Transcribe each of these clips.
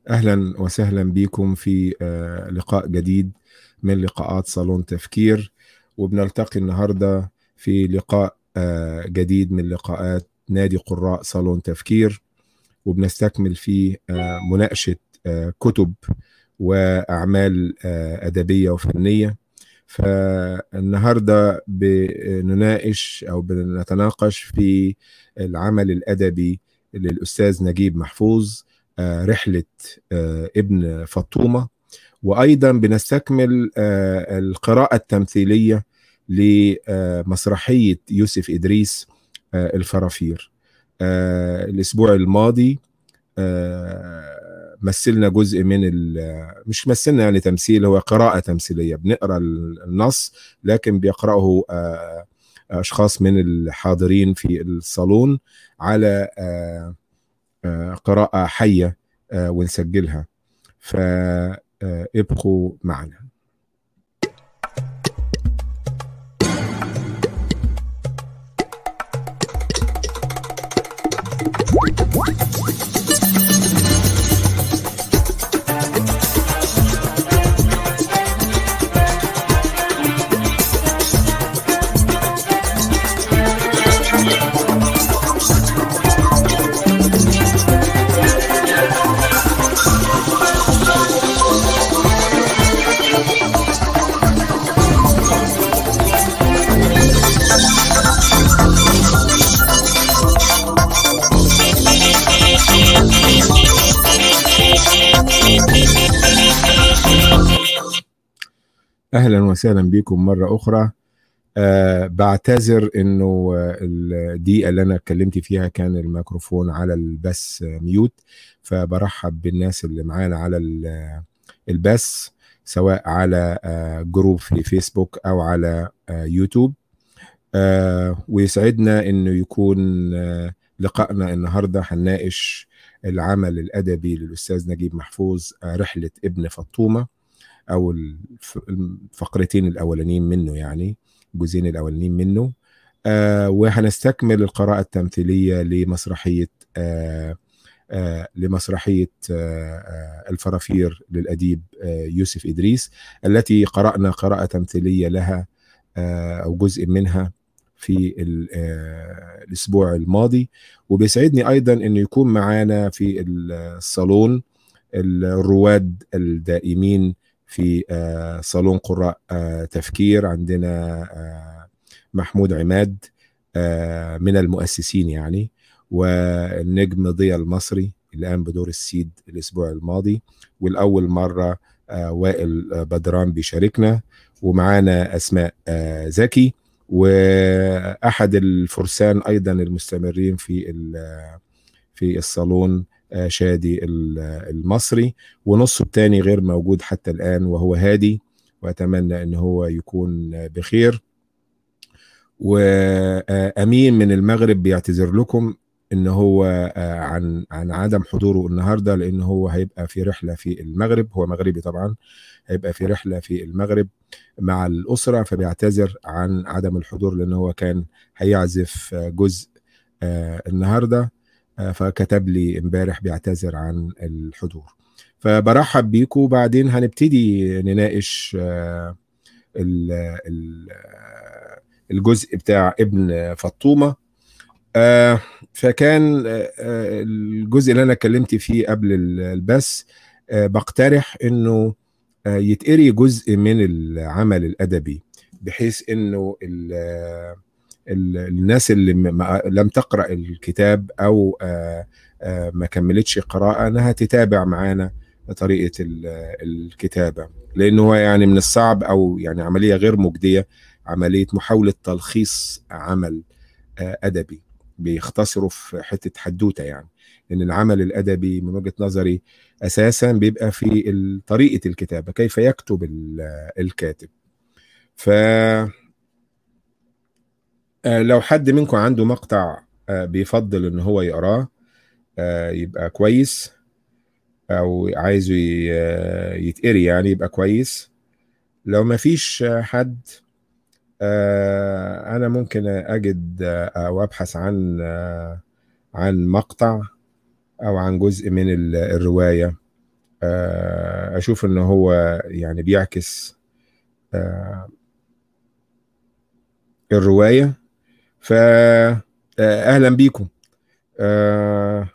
اهلا وسهلا بكم في آه، لقاء جديد من لقاءات صالون تفكير وبنلتقي النهارده في لقاء آه، جديد من لقاءات نادي قراء صالون تفكير وبنستكمل فيه آه، مناقشه كتب واعمال ادبيه وفنيه فالنهارده بنناقش او بنتناقش في العمل الادبي للاستاذ نجيب محفوظ آه، رحله آه، ابن فطومه وايضا بنستكمل آه، القراءه التمثيليه لمسرحيه يوسف ادريس الفرافير الاسبوع الماضي مثلنا جزء من مش مثلنا يعني تمثيل هو قراءة تمثيلية بنقرا النص لكن بيقرأه أشخاص من الحاضرين في الصالون على قراءة حية آه، ونسجلها فابقوا معنا اهلا وسهلا بكم مره اخرى أه بعتذر انه الدقيقه اللي انا اتكلمت فيها كان الميكروفون على البث ميوت فبرحب بالناس اللي معانا على البث سواء على آه، جروب في فيسبوك او على آه، يوتيوب أه ويسعدنا انه يكون آه، لقائنا النهارده هنناقش العمل الادبي للاستاذ نجيب محفوظ رحله ابن فطومه او الفقرتين الاولانيين منه يعني الجزئين الاولانيين منه آه وهنستكمل القراءة التمثيلية لمسرحية آه آه لمسرحية آه, آه، الفرافير للأديب آه يوسف إدريس التي قرأنا قراءة تمثيلية لها آه أو جزء منها في آه، الأسبوع الماضي وبيسعدني أيضا أنه يكون معانا في الصالون الرواد الدائمين في آه، صالون قراء آه، تفكير عندنا آه، محمود عماد من المؤسسين يعني والنجم ضياء المصري اللي قام بدور السيد الاسبوع الماضي والاول مره وائل بدران بيشاركنا ومعانا اسماء زكي واحد الفرسان ايضا المستمرين في في الصالون آه، شادي المصري ونصه الثاني غير موجود حتى الآن وهو هادي وأتمنى أن هو يكون بخير وأمين من المغرب بيعتذر لكم ان هو آه، عن عن عدم حضوره النهارده لان هو هيبقى في رحله في المغرب هو مغربي طبعا هيبقى في رحله في المغرب مع الاسره فبيعتذر عن عدم الحضور لان هو كان هيعزف جزء آه، النهارده آه، فكتب لي امبارح بيعتذر عن الحضور فبرحب بيكم وبعدين هنبتدي نناقش آه، الجزء بتاع ابن فطومه آه، فكان الجزء اللي انا اتكلمت فيه قبل البث بقترح انه يتقري جزء من العمل الادبي بحيث انه الناس اللي لم تقرا الكتاب او آه، آه، ما كملتش قراءه انها تتابع معانا طريقه الكتابه لانه هو يعني من الصعب او يعني عمليه غير مجديه عمليه محاوله تلخيص عمل آه، ادبي بيختصروا في حته حدوته يعني لان العمل الادبي من وجهه نظري اساسا بيبقى في طريقه الكتابه كيف يكتب الكاتب ف آه، لو حد منكم عنده مقطع آه، بيفضل ان هو يقراه آه، يبقى كويس او عايزه يتقري يعني يبقى كويس لو ما فيش حد انا ممكن اجد او ابحث عن عن مقطع او عن جزء من الروايه آه، اشوف ان هو يعني بيعكس آه، الروايه فاهلا بيكم آه،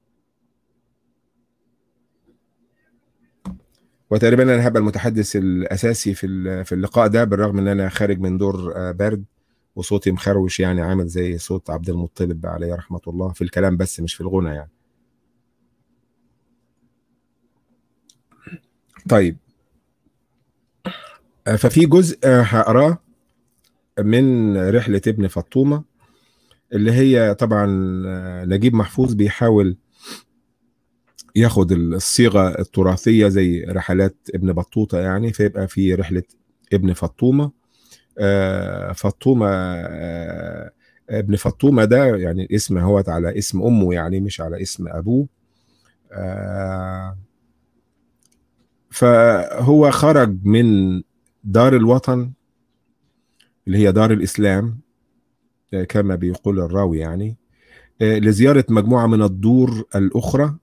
وتقريبا انا هبقى المتحدث الاساسي في في اللقاء ده بالرغم ان انا خارج من دور برد وصوتي مخروش يعني عامل زي صوت عبد المطلب عليه رحمه الله في الكلام بس مش في الغنى يعني طيب ففي جزء هقراه من رحلة ابن فطومة اللي هي طبعا نجيب محفوظ بيحاول ياخد الصيغة التراثية زي رحلات ابن بطوطة يعني فيبقى في رحلة ابن فطومة فطومة ابن فطومة ده يعني اسم هو على اسم أمه يعني مش على اسم أبوه فهو خرج من دار الوطن اللي هي دار الإسلام كما بيقول الراوي يعني لزيارة مجموعة من الدور الأخرى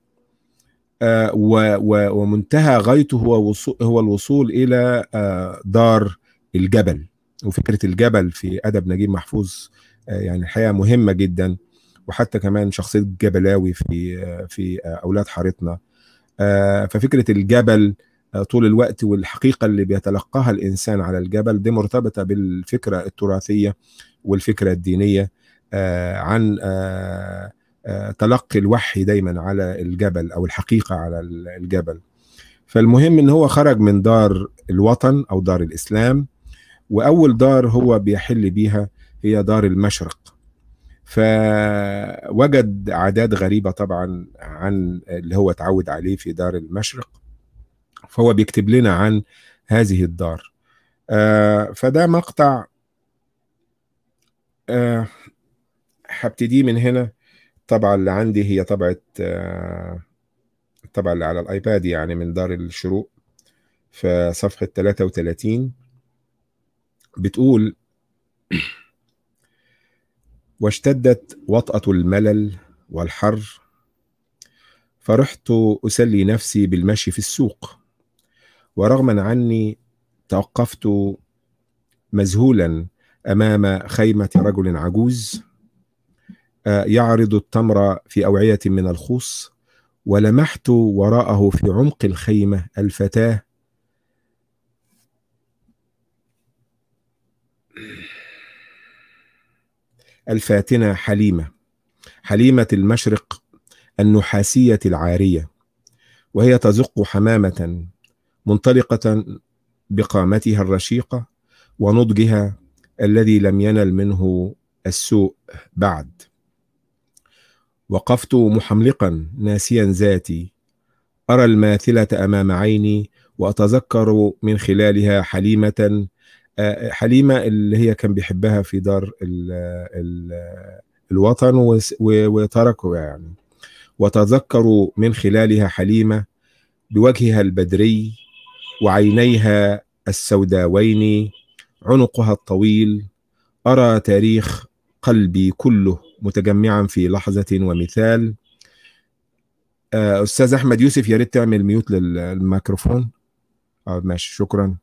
ومنتهى غايته هو هو الوصول إلى دار الجبل وفكرة الجبل في أدب نجيب محفوظ يعني الحقيقة مهمة جدا وحتى كمان شخصية جبلاوي في في أولاد حارتنا ففكرة الجبل طول الوقت والحقيقة اللي بيتلقاها الإنسان على الجبل دي مرتبطة بالفكرة التراثية والفكرة الدينية عن تلقي الوحي دايما على الجبل أو الحقيقة على الجبل فالمهم ان هو خرج من دار الوطن او دار الاسلام واول دار هو بيحل بيها هي دار المشرق فوجد عادات غريبة طبعا عن اللي هو اتعود عليه في دار المشرق فهو بيكتب لنا عن هذه الدار آه فده مقطع آه هبتدي من هنا طبعا اللي عندي هي طبعة آه طبعا اللي على الايباد يعني من دار الشروق في صفحة 33 بتقول واشتدت وطأة الملل والحر فرحت أسلي نفسي بالمشي في السوق ورغما عني توقفت مذهولا أمام خيمة رجل عجوز يعرض التمر في أوعية من الخوص ولمحت وراءه في عمق الخيمة الفتاة الفاتنة حليمة حليمة المشرق النحاسية العارية وهي تزق حمامة منطلقة بقامتها الرشيقة ونضجها الذي لم ينل منه السوء بعد وقفت محملقا ناسيا ذاتي أرى الماثلة أمام عيني وأتذكر من خلالها حليمة حليمة اللي هي كان بيحبها في دار ال ال الوطن وتركه يعني وتذكر من خلالها حليمة بوجهها البدري وعينيها السوداوين عنقها الطويل أرى تاريخ قلبي كله متجمعا في لحظة ومثال أستاذ أحمد يوسف يا ريت تعمل ميوت للميكروفون آه ماشي شكرا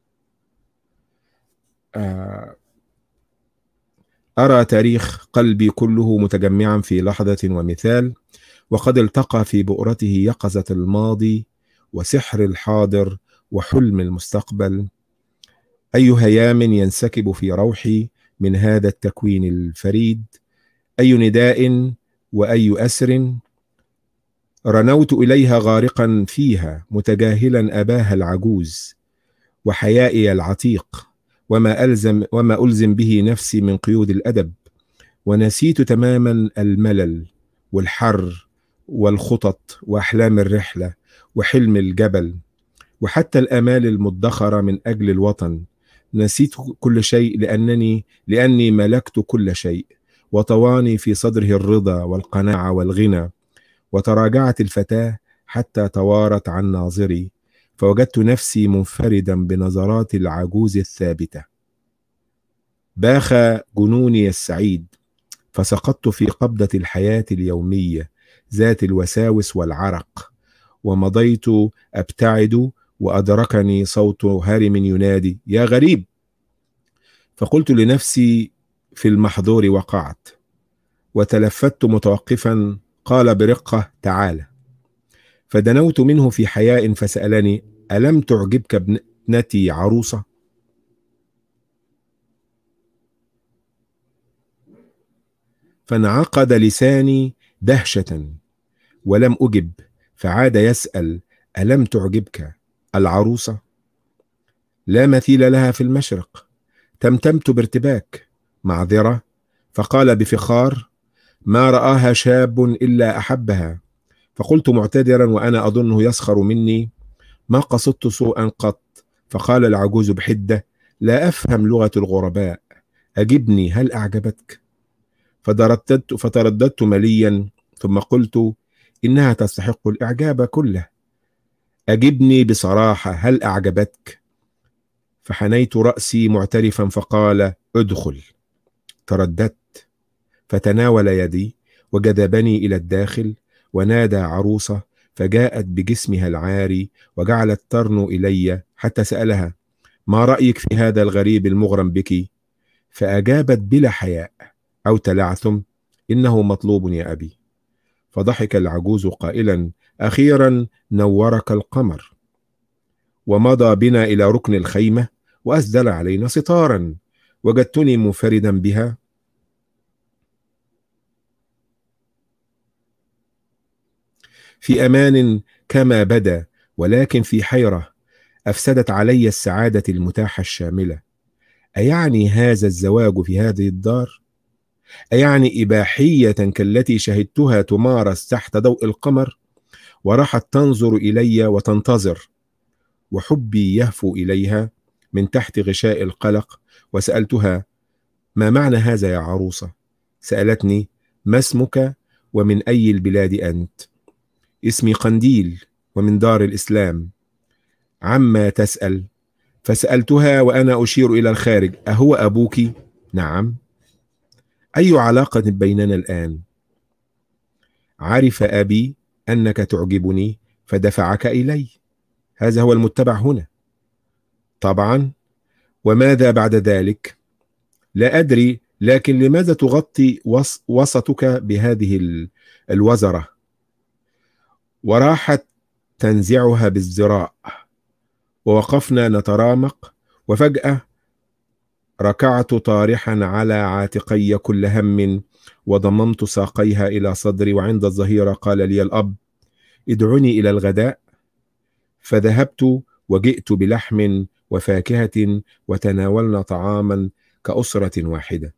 أرى تاريخ قلبي كله متجمعا في لحظة ومثال وقد التقى في بؤرته يقظة الماضي وسحر الحاضر وحلم المستقبل أي هيام ينسكب في روحي من هذا التكوين الفريد أي نداء وأي أسر رنوت إليها غارقا فيها متجاهلا أباها العجوز وحيائي العتيق وما ألزم وما ألزم به نفسي من قيود الأدب ونسيت تماما الملل والحر والخطط وأحلام الرحلة وحلم الجبل وحتى الآمال المدخرة من أجل الوطن نسيت كل شيء لأنني لأني ملكت كل شيء وطواني في صدره الرضا والقناعة والغنى وتراجعت الفتاة حتى توارت عن ناظري فوجدت نفسي منفردا بنظرات العجوز الثابته باخ جنوني السعيد فسقطت في قبضه الحياه اليوميه ذات الوساوس والعرق ومضيت ابتعد وادركني صوت هارم ينادي يا غريب فقلت لنفسي في المحظور وقعت وتلفت متوقفا قال برقه تعالى فدنوت منه في حياء فسالني الم تعجبك ابنتي عروسه فانعقد لساني دهشه ولم اجب فعاد يسال الم تعجبك العروسه لا مثيل لها في المشرق تمتمت بارتباك معذره فقال بفخار ما راها شاب الا احبها فقلت معتذرا وانا اظنه يسخر مني ما قصدت سوءا قط فقال العجوز بحده لا افهم لغه الغرباء اجبني هل اعجبتك فترددت فترددت مليا ثم قلت انها تستحق الاعجاب كله اجبني بصراحه هل اعجبتك فحنيت راسي معترفا فقال ادخل ترددت فتناول يدي وجذبني الى الداخل ونادى عروسه فجاءت بجسمها العاري وجعلت ترنو الي حتى سالها ما رايك في هذا الغريب المغرم بك فاجابت بلا حياء او تلعثم انه مطلوب يا ابي فضحك العجوز قائلا اخيرا نورك القمر ومضى بنا الى ركن الخيمه واسدل علينا ستارا وجدتني منفردا بها في امان كما بدا ولكن في حيره افسدت علي السعاده المتاحه الشامله ايعني هذا الزواج في هذه الدار ايعني اباحيه كالتي شهدتها تمارس تحت ضوء القمر وراحت تنظر الي وتنتظر وحبي يهفو اليها من تحت غشاء القلق وسالتها ما معنى هذا يا عروسه سالتني ما اسمك ومن اي البلاد انت اسمي قنديل ومن دار الاسلام عما تسال فسالتها وانا اشير الى الخارج اهو ابوك نعم اي علاقه بيننا الان عرف ابي انك تعجبني فدفعك الي هذا هو المتبع هنا طبعا وماذا بعد ذلك لا ادري لكن لماذا تغطي وسطك بهذه الوزره وراحت تنزعها بالزراء ووقفنا نترامق وفجاه ركعت طارحا على عاتقي كل هم وضممت ساقيها الى صدري وعند الظهيره قال لي الاب ادعني الى الغداء فذهبت وجئت بلحم وفاكهه وتناولنا طعاما كاسره واحده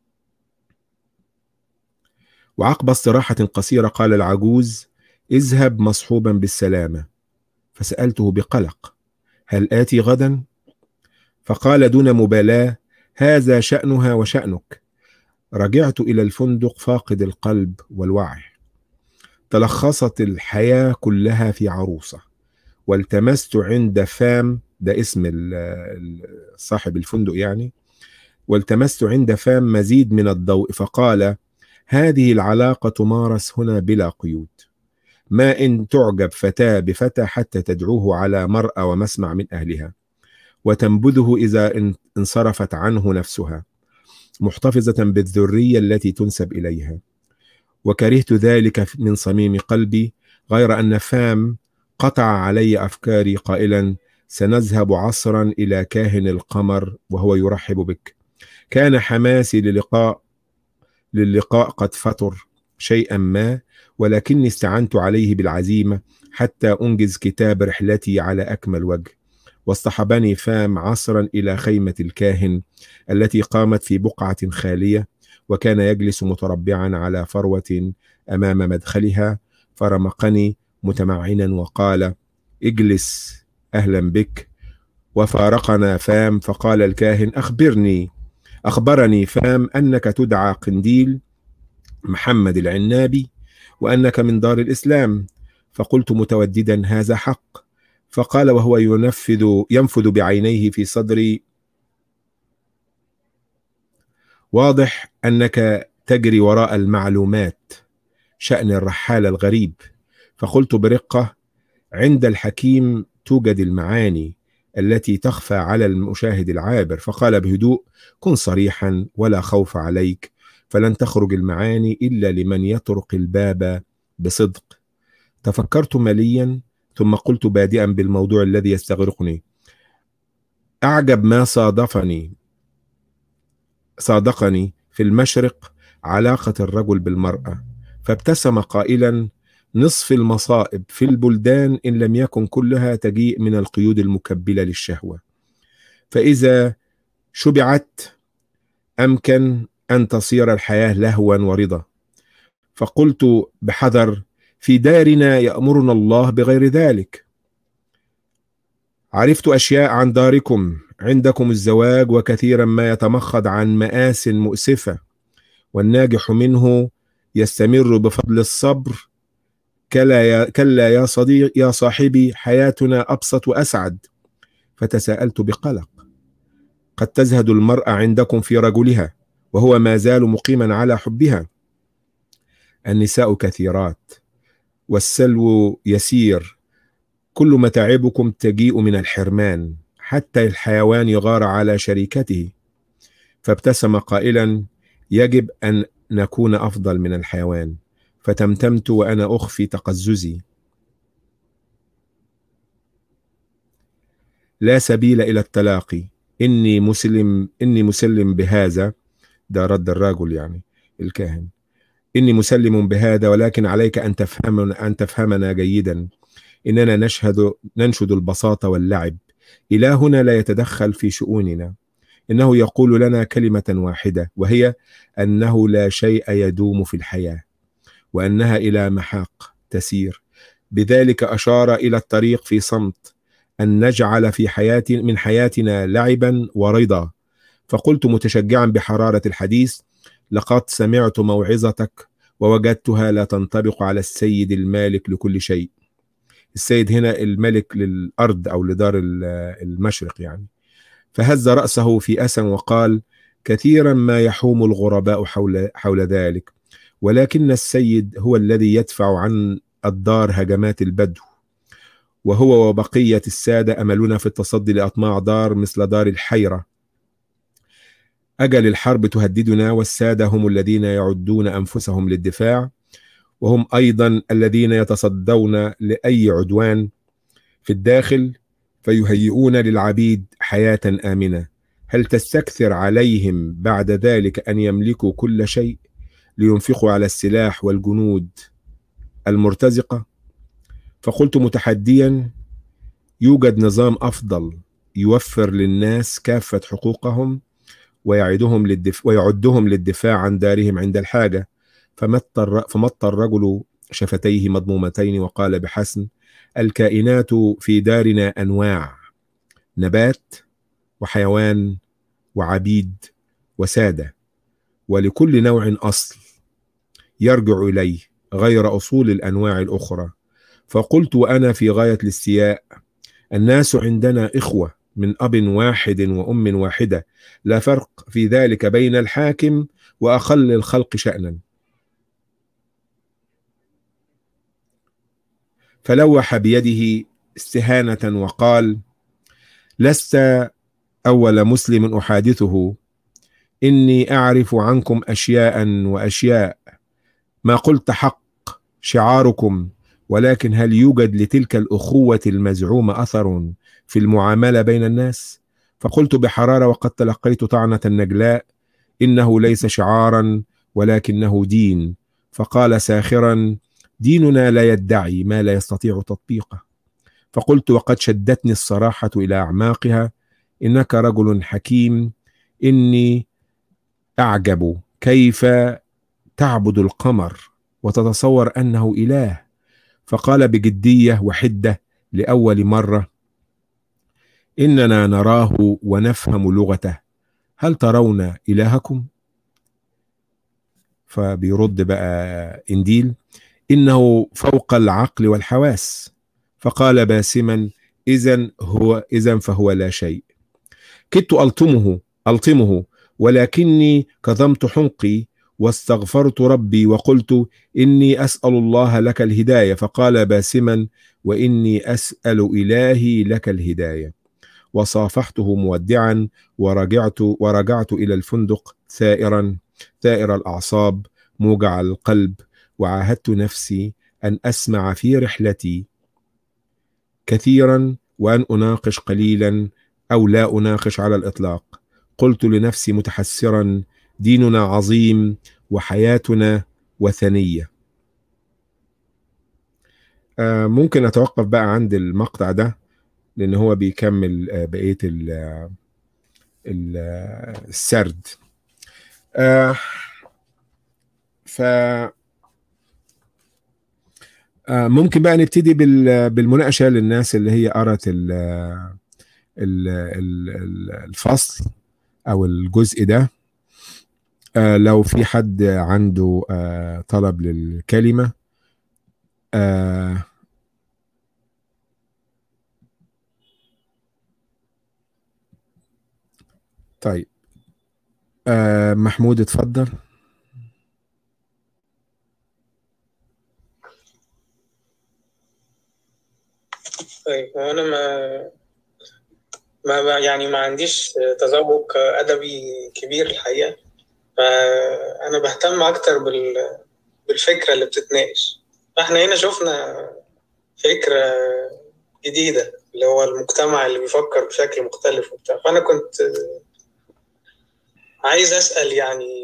وعقب استراحه قصيره قال العجوز اذهب مصحوبا بالسلامه فسالته بقلق هل اتي غدا فقال دون مبالاه هذا شانها وشانك رجعت الى الفندق فاقد القلب والوعي تلخصت الحياه كلها في عروسه والتمست عند فام ده اسم صاحب الفندق يعني والتمست عند فام مزيد من الضوء فقال هذه العلاقه تمارس هنا بلا قيود ما ان تعجب فتاه بفتى حتى تدعوه على مرأى ومسمع من اهلها وتنبذه اذا انصرفت عنه نفسها محتفظه بالذريه التي تنسب اليها وكرهت ذلك من صميم قلبي غير ان فام قطع علي افكاري قائلا سنذهب عصرا الى كاهن القمر وهو يرحب بك كان حماسي للقاء للقاء قد فتر شيئا ما ولكني استعنت عليه بالعزيمه حتى انجز كتاب رحلتي على اكمل وجه واصطحبني فام عصرا الى خيمه الكاهن التي قامت في بقعه خاليه وكان يجلس متربعا على فروه امام مدخلها فرمقني متمعنا وقال اجلس اهلا بك وفارقنا فام فقال الكاهن اخبرني اخبرني فام انك تدعى قنديل محمد العنابي وانك من دار الاسلام فقلت متوددا هذا حق فقال وهو ينفذ ينفذ بعينيه في صدري واضح انك تجري وراء المعلومات شان الرحال الغريب فقلت برقه عند الحكيم توجد المعاني التي تخفى على المشاهد العابر فقال بهدوء كن صريحا ولا خوف عليك فلن تخرج المعاني الا لمن يطرق الباب بصدق تفكرت مليا ثم قلت بادئا بالموضوع الذي يستغرقني اعجب ما صادفني صادقني في المشرق علاقه الرجل بالمراه فابتسم قائلا نصف المصائب في البلدان ان لم يكن كلها تجيء من القيود المكبله للشهوه فاذا شبعت امكن ان تصير الحياه لهوا ورضا فقلت بحذر في دارنا يامرنا الله بغير ذلك عرفت اشياء عن داركم عندكم الزواج وكثيرا ما يتمخض عن مآس مؤسفه والناجح منه يستمر بفضل الصبر كلا يا كلا يا صديق يا صاحبي حياتنا ابسط واسعد فتساءلت بقلق قد تزهد المراه عندكم في رجلها وهو ما زال مقيما على حبها النساء كثيرات والسلو يسير كل متاعبكم تجيء من الحرمان حتى الحيوان يغار على شريكته فابتسم قائلا يجب ان نكون افضل من الحيوان فتمتمت وانا اخفي تقززي لا سبيل الى التلاقي اني مسلم اني مسلم بهذا ده رد الرجل يعني الكاهن اني مسلم بهذا ولكن عليك ان تفهمنا ان تفهمنا جيدا اننا نشهد ننشد البساطه واللعب الهنا لا يتدخل في شؤوننا انه يقول لنا كلمه واحده وهي انه لا شيء يدوم في الحياه وانها الى محاق تسير بذلك اشار الى الطريق في صمت ان نجعل في حياه من حياتنا لعبا ورضا فقلت متشجعا بحراره الحديث لقد سمعت موعظتك ووجدتها لا تنطبق على السيد المالك لكل شيء السيد هنا الملك للارض او لدار المشرق يعني فهز راسه في اسى وقال كثيرا ما يحوم الغرباء حول حول ذلك ولكن السيد هو الذي يدفع عن الدار هجمات البدو وهو وبقيه الساده املنا في التصدي لاطماع دار مثل دار الحيره اجل الحرب تهددنا والساده هم الذين يعدون انفسهم للدفاع وهم ايضا الذين يتصدون لاي عدوان في الداخل فيهيئون للعبيد حياه امنه هل تستكثر عليهم بعد ذلك ان يملكوا كل شيء لينفقوا على السلاح والجنود المرتزقه فقلت متحديا يوجد نظام افضل يوفر للناس كافه حقوقهم ويعدهم للدفاع ويعدهم للدفاع عن دارهم عند الحاجه فمط فمط الرجل شفتيه مضمومتين وقال بحسن الكائنات في دارنا انواع نبات وحيوان وعبيد وساده ولكل نوع اصل يرجع اليه غير اصول الانواع الاخرى فقلت وانا في غايه الاستياء الناس عندنا اخوه من اب واحد وام واحده لا فرق في ذلك بين الحاكم واقل الخلق شانا فلوح بيده استهانه وقال لست اول مسلم احادثه اني اعرف عنكم اشياء واشياء ما قلت حق شعاركم ولكن هل يوجد لتلك الاخوه المزعومه اثر في المعامله بين الناس فقلت بحراره وقد تلقيت طعنه النجلاء انه ليس شعارا ولكنه دين فقال ساخرا ديننا لا يدعي ما لا يستطيع تطبيقه فقلت وقد شدتني الصراحه الى اعماقها انك رجل حكيم اني اعجب كيف تعبد القمر وتتصور انه اله فقال بجديه وحده لاول مره اننا نراه ونفهم لغته هل ترون الهكم فبيرد بقى انديل انه فوق العقل والحواس فقال باسما اذا هو اذا فهو لا شيء كدت الطمه الطمه ولكني كظمت حنقي واستغفرت ربي وقلت اني اسال الله لك الهدايه فقال باسما واني اسال الهي لك الهدايه وصافحته مودعا ورجعت ورجعت الى الفندق ثائرا ثائر الاعصاب موجع القلب وعاهدت نفسي ان اسمع في رحلتي كثيرا وان اناقش قليلا او لا اناقش على الاطلاق قلت لنفسي متحسرا ديننا عظيم وحياتنا وثنيه آه ممكن اتوقف بقى عند المقطع ده لان هو بيكمل آه بقيه ال السرد آه ف ممكن بقى نبتدي بالمناقشه للناس اللي هي قرت الفصل او الجزء ده لو في حد عنده طلب للكلمه طيب محمود اتفضل طيب وانا ما ما يعني ما عنديش تذوق ادبي كبير الحقيقه فانا بهتم اكتر بال بالفكره اللي بتتناقش فاحنا هنا شفنا فكره جديده اللي هو المجتمع اللي بيفكر بشكل مختلف وبتاع فانا كنت عايز اسال يعني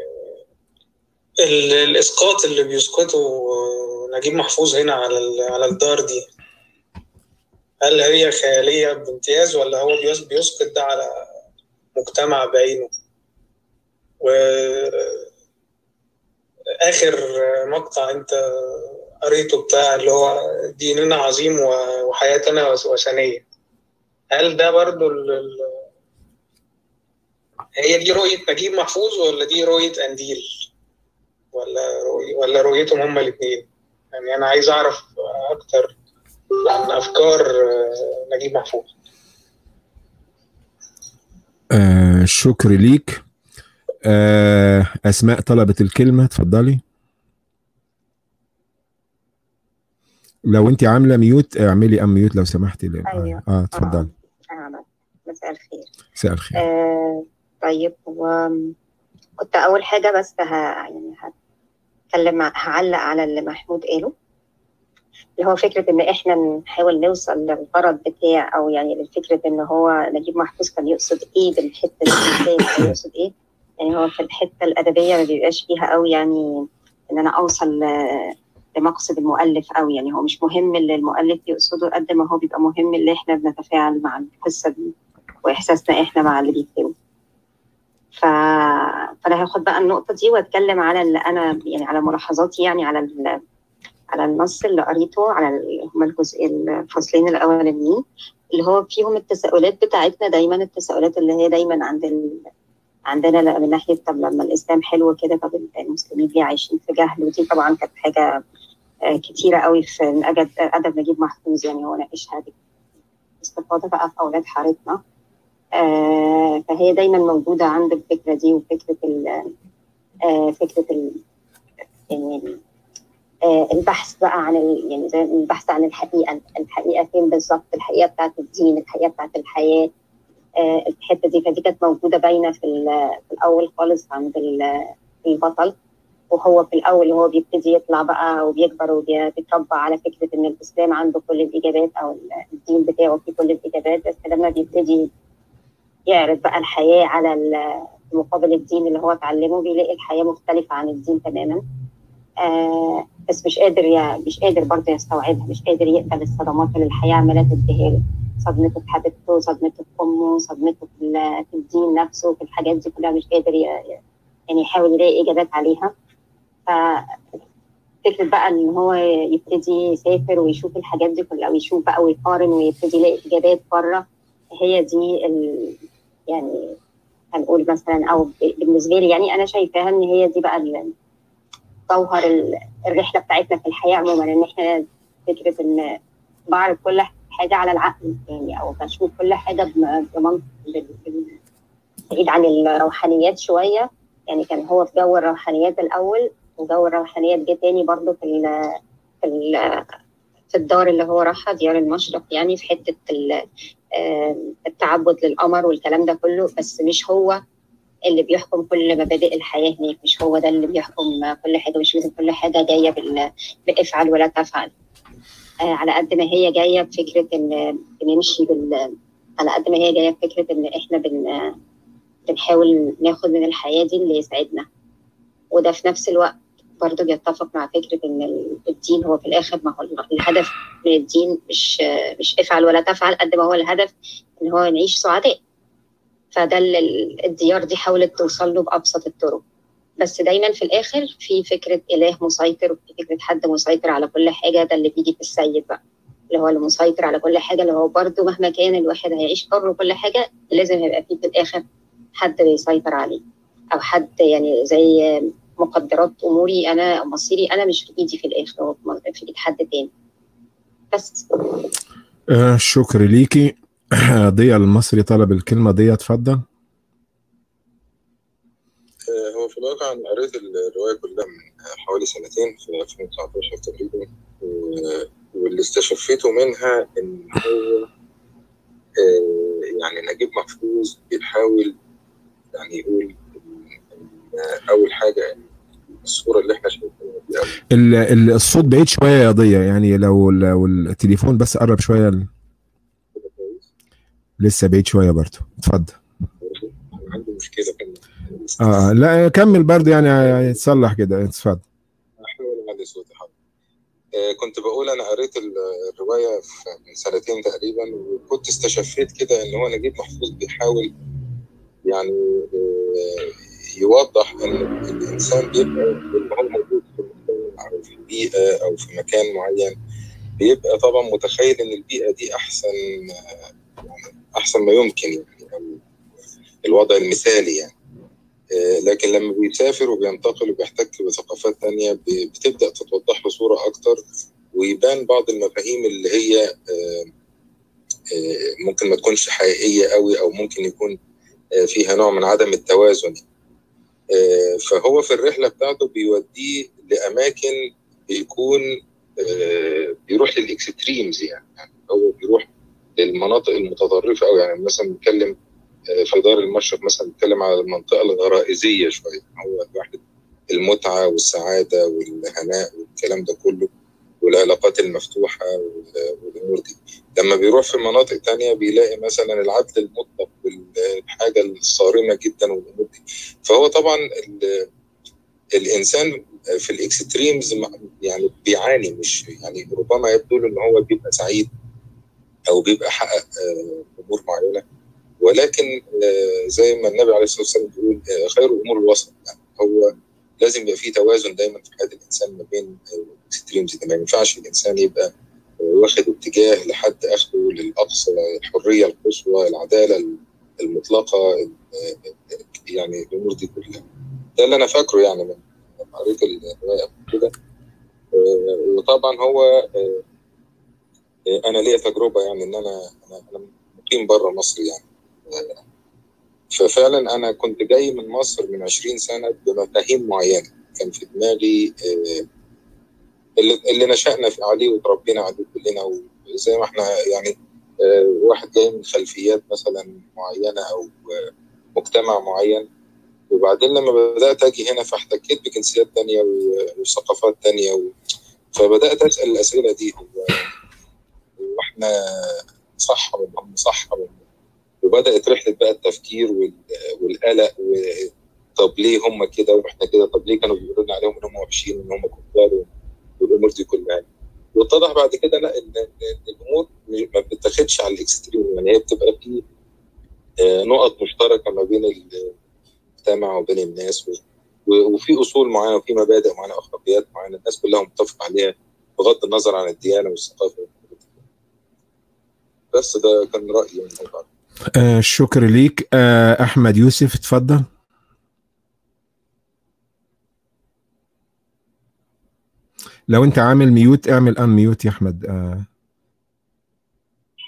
الاسقاط اللي بيسقطه نجيب محفوظ هنا على على الدار دي هل هي خيالية بامتياز ولا هو بيسقط ده على مجتمع بعينه و آخر مقطع أنت قريته بتاع اللي هو ديننا عظيم وحياتنا وثنية هل ده برضو ال... هي دي رؤية نجيب محفوظ ولا دي رؤية أنديل ولا رؤية ولا رؤيتهم هما الاثنين يعني أنا عايز أعرف أكتر عن افكار نجيب محفوظ آه شكر ليك آه اسماء طلبت الكلمه اتفضلي لو انت عامله ميوت اعملي ام ميوت لو سمحتي لي. ايوه اه اتفضلي آه. مساء الخير مساء الخير آه طيب هو كنت اول حاجه بس ه... يعني هتكلم هعلق على اللي محمود قاله اللي هو فكره ان احنا نحاول نوصل للغرض بتاع او يعني لفكره ان هو نجيب محفوظ كان يقصد ايه بالحته دي كان يقصد ايه يعني هو في الحته الادبيه ما بيبقاش فيها قوي يعني ان انا اوصل لمقصد المؤلف قوي يعني هو مش مهم اللي المؤلف يقصده قد ما هو بيبقى مهم اللي احنا بنتفاعل مع القصه دي واحساسنا احنا مع اللي بيكتبه ف... فانا هاخد بقى النقطه دي واتكلم على اللي انا يعني على ملاحظاتي يعني على ال... على النص اللي قريته على هما الجزء الفصلين الاولانيين اللي هو فيهم التساؤلات بتاعتنا دايما التساؤلات اللي هي دايما عند ال... عندنا من ناحيه طب لما الاسلام حلو كده طب المسلمين ليه عايشين في جهل ودي طبعا كانت حاجه كتيره قوي في ادب ادب نجيب محفوظ يعني هو ناقشها باستفاضه بقى في اولاد حارتنا آه فهي دايما موجوده عند الفكره دي وفكره ال آه فكره ال يعني آه البحث بقى عن ال يعني زي البحث عن الحقيقه الحقيقه فين بالظبط الحقيقه بتاعت الدين الحقيقه بتاعت الحياه آه الحته دي فدي كانت موجوده باينه في, في الاول خالص عند البطل وهو في الاول هو بيبتدي يطلع بقى وبيكبر وبيتربى على فكره ان الاسلام عنده كل الاجابات او الدين بتاعه فيه كل الاجابات بس لما بيبتدي يعرض بقى الحياه على مقابل الدين اللي هو اتعلمه بيلاقي الحياه مختلفه عن الدين تماما آه بس مش قادر يا مش قادر برضه يستوعبها مش قادر يقبل الصدمات اللي الحياه عماله تديها له صدمته في حبيبته صدمته في امه صدمته في, في الدين نفسه في الحاجات دي كلها مش قادر يعني يحاول يلاقي اجابات عليها ففكرة بقى ان هو يبتدي يسافر ويشوف الحاجات دي كلها ويشوف بقى ويقارن ويبتدي يلاقي اجابات بره هي دي ال... يعني هنقول مثلا او بالنسبه لي يعني انا شايفاها ان هي دي بقى جوهر الرحله بتاعتنا في الحياه عموما ان احنا فكره ان بعرض كل حاجه على العقل يعني او بشوف كل حاجه بمنطق بعيد عن الروحانيات شويه يعني كان هو في جو الروحانيات الاول وجو الروحانيات جه تاني برضه في ال في ال في الدار اللي هو راحها ديار المشرق يعني في حته التعبد للقمر والكلام ده كله بس مش هو اللي بيحكم كل مبادئ الحياه هناك مش هو ده اللي بيحكم كل حاجه مش لازم كل حاجه جايه بال بافعل ولا تفعل على قد ما هي جايه بفكره ان بنمشي بال على قد ما هي جايه بفكره ان احنا بن بنحاول ناخد من الحياه دي اللي يسعدنا وده في نفس الوقت برضه بيتفق مع فكره ان الدين هو في الاخر ما هو الهدف من الدين مش مش افعل ولا تفعل قد ما هو الهدف ان هو نعيش سعداء فده الديار دي حاولت توصل له بابسط الطرق بس دايما في الاخر في فكره اله مسيطر وفي فكره حد مسيطر على كل حاجه ده اللي بيجي في السيد بقى اللي هو اللي مسيطر على كل حاجه اللي هو برضه مهما كان الواحد هيعيش حر وكل حاجه لازم هيبقى فيه في الاخر حد بيسيطر عليه او حد يعني زي مقدرات اموري انا مصيري انا مش في ايدي في الاخر هو في ايد حد تاني بس آه شكر ليكي ضياء المصري طلب الكلمه ضياء اتفضل هو في الواقع انا قريت الروايه كلها من حوالي سنتين في 2019 تقريبا واللي استشفيته منها ان هو يعني نجيب محفوظ بيحاول يعني يقول اول حاجه الصوره اللي احنا شايفينها الصوت بعيد شويه يا ضياء يعني لو لو التليفون بس قرب شويه ال... لسه بعيد شويه برضه اتفضل عندي مشكله كمان اه لا كمل برضه يعني يتصلح كده اتفضل احاول اعلي صوتي حاضر آه كنت بقول انا قريت الروايه من سنتين تقريبا وكنت استشفيت كده ان هو نجيب محفوظ بيحاول يعني آه يوضح ان الانسان بيبقى اللي هو موجود في المجتمع او في البيئه او في مكان معين بيبقى طبعا متخيل ان البيئه دي احسن يعني احسن ما يمكن يعني او الوضع المثالي يعني لكن لما بيسافر وبينتقل وبيحتك بثقافات تانية بتبدأ تتوضح له صورة أكتر ويبان بعض المفاهيم اللي هي ممكن ما تكونش حقيقية قوي أو ممكن يكون فيها نوع من عدم التوازن فهو في الرحلة بتاعته بيوديه لأماكن بيكون بيروح للإكستريمز يعني, يعني هو بيروح للمناطق المتطرفة أو يعني مثلا بيتكلم في دار المشرق مثلا بيتكلم على المنطقة الغرائزية شوية هو الواحد المتعة والسعادة والهناء والكلام ده كله والعلاقات المفتوحة والأمور دي لما بيروح في مناطق تانية بيلاقي مثلا العدل المطلق والحاجة الصارمة جدا والأمور دي فهو طبعا الإنسان في الإكستريمز يعني بيعاني مش يعني ربما يبدو له إن هو بيبقى سعيد أو بيبقى حقق أمور معينة ولكن زي ما النبي عليه الصلاه والسلام بيقول خير الامور الوسط يعني هو لازم يبقى في توازن دايما في حياه الانسان ما بين الاكستريمز ما ينفعش الانسان يبقى واخد اتجاه لحد اخره للاقصى الحريه القصوى العداله المطلقه يعني الامور دي كلها ده اللي انا فاكره يعني من قريت الروايه قبل كده وطبعا هو انا ليا تجربه يعني ان انا انا مقيم بره مصر يعني ففعلا انا كنت جاي من مصر من 20 سنه بمفاهيم معينه كان في دماغي اللي, اللي نشأنا عليه وتربينا عليه كلنا وزي ما احنا يعني واحد جاي من خلفيات مثلا معينه او مجتمع معين وبعدين لما بدات اجي هنا فاحتكيت بجنسيات تانية وثقافات تانية و... فبدات اسال الاسئله دي هو واحنا صح ولا هم صح ولا وبدات رحله بقى التفكير والقلق طب ليه هم كده واحنا كده طب ليه كانوا بيقولوا لنا عليهم ان هم وحشين وان هم كفار والامور دي كلها واتضح بعد كده لا ان الامور ما بتتاخدش على الاكستريم يعني هي بتبقى في نقط مشتركه ما بين المجتمع وبين الناس وفي اصول معينه وفي مبادئ معينه واخلاقيات معينه الناس كلها متفقه عليها بغض النظر عن الديانه والثقافه بس ده كان رايي يعني آه شكر ليك آه احمد يوسف اتفضل لو انت عامل ميوت اعمل ان ميوت يا احمد اه,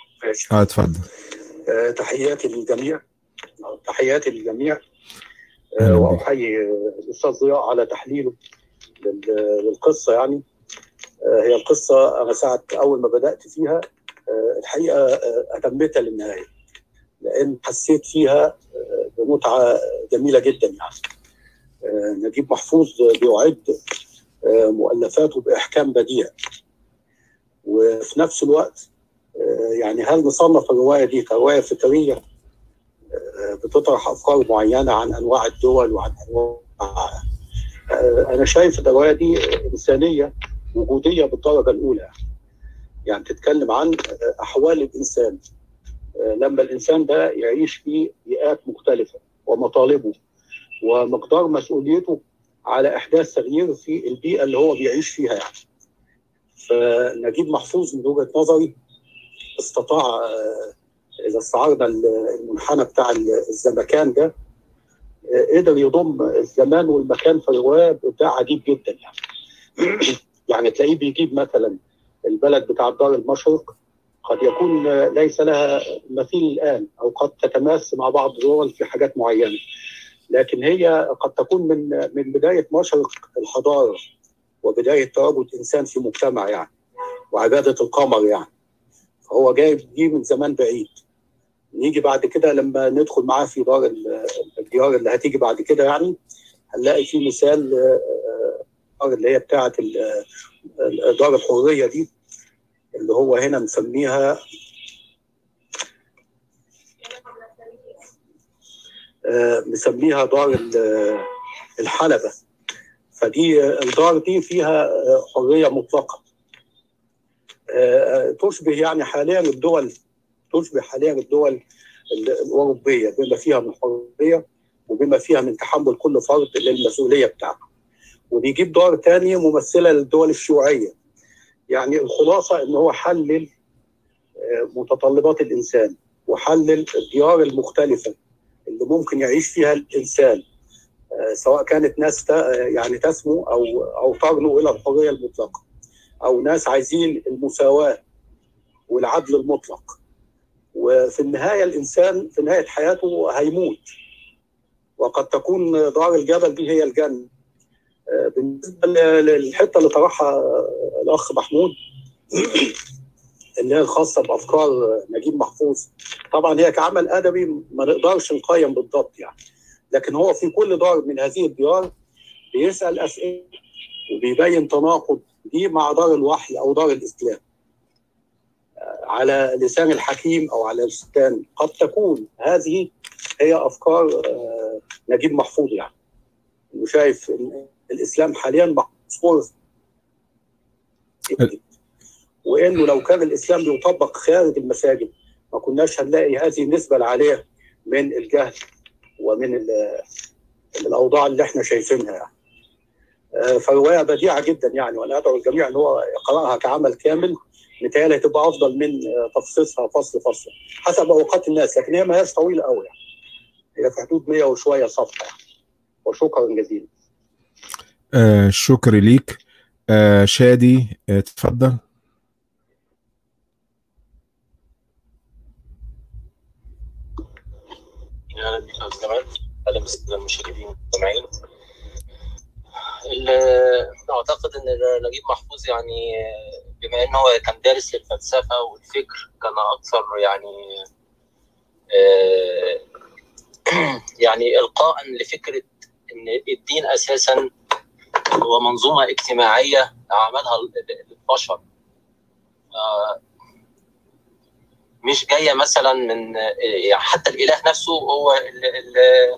آه اتفضل آه تحياتي للجميع تحياتي للجميع أهلاً بك. واحيي الاستاذ ضياء على تحليله لل- للقصه يعني آه، هي القصه انا ساعه اول ما بدات فيها آه، الحقيقه آه، اتمتها للنهايه لان حسيت فيها آه، بمتعه جميله جدا يعني آه، نجيب محفوظ بيعد آه، مؤلفاته باحكام بديع وفي نفس الوقت آه، يعني هل نصنف الروايه دي كروايه فكريه آه، بتطرح افكار معينه عن انواع الدول وعن انواع آه، انا شايف الروايه دي انسانيه وجوديه بالدرجه الاولى يعني تتكلم عن آه، احوال الانسان آه، لما الانسان ده يعيش في بيئات مختلفه ومطالبه ومقدار مسؤوليته على احداث تغيير في البيئه اللي هو بيعيش فيها يعني فنجيب محفوظ من وجهه نظري استطاع آه، اذا استعرضنا المنحنى بتاع الزمكان ده آه، قدر يضم الزمان والمكان في الروايه بابداع عجيب جدا يعني يعني تلاقيه بيجيب مثلا البلد بتاع دار المشرق قد يكون آه، ليس لها مثيل الان او قد تتماس مع بعض الدول في حاجات معينه لكن هي قد تكون من من بدايه مشرق الحضاره وبدايه تواجد انسان في مجتمع يعني وعباده القمر يعني فهو جايب دي من زمان بعيد نيجي بعد كده لما ندخل معاه في دار ال- الديار اللي هتيجي بعد كده يعني هنلاقي في مثال آه، آه، اللي هي بتاعه ال- آه، دار الحريه دي اللي هو هنا مسميها آه، مسميها دار ال- الحلبه فدي الدار دي فيها آه، حريه مطلقه آه، آه، تشبه يعني حاليا الدول تشبه حاليا الدول ال- الاوروبيه بما فيها من حريه وبما فيها من تحمل كل فرد للمسؤوليه بتاعته وبيجيب دار تانية ممثله للدول الشيوعيه يعني الخلاصه ان هو حلل آه، متطلبات الانسان وحلل الديار المختلفه اللي ممكن يعيش فيها الانسان آه، سواء كانت ناس تا- يعني تسمو او او ترنو الى الحريه المطلقه او ناس عايزين المساواه والعدل المطلق وفي النهايه الانسان في نهايه حياته هيموت وقد تكون دار الجبل دي هي الجنه آه، بالنسبه ل- للحته اللي طرحها الاخ محمود اللي هي الخاصه بافكار نجيب محفوظ طبعا هي كعمل ادبي ما نقدرش نقيم بالضبط يعني لكن هو في كل دار من هذه الديار بيسال اسئله وبيبين تناقض دي مع دار الوحي او دار الاسلام آه، على لسان الحكيم او على لسان قد تكون هذه هي افكار آه، نجيب محفوظ يعني انه شايف إن الاسلام حاليا محصور وانه لو كان الاسلام بيطبق خارج المساجد ما كناش هنلاقي هذه النسبه العاليه من الجهل ومن ال- الاوضاع اللي احنا شايفينها يعني. آه، فروايه بديعه جدا يعني وانا ادعو الجميع ان هو يقراها كعمل كامل متهيألي هتبقى افضل من آه، تفصيصها فصل فصل حسب اوقات الناس لكن هي ما هياش طويله قوي يعني هي في حدود 100 وشويه صفحه يعني. وشكرا جزيلا آه شكر ليك آه شادي آه تفضل اهلا بك يا استاذ جمال اهلا بالساده المشاهدين المستمعين ال- اعتقد ان نجيب محفوظ يعني بما انه هو كان دارس للفلسفه والفكر كان اكثر يعني آه، يعني القاء لفكره ان الدين اساسا هو منظومه اجتماعيه عملها البشر آه، مش جايه مثلا من يعني حتى الاله نفسه هو ال ال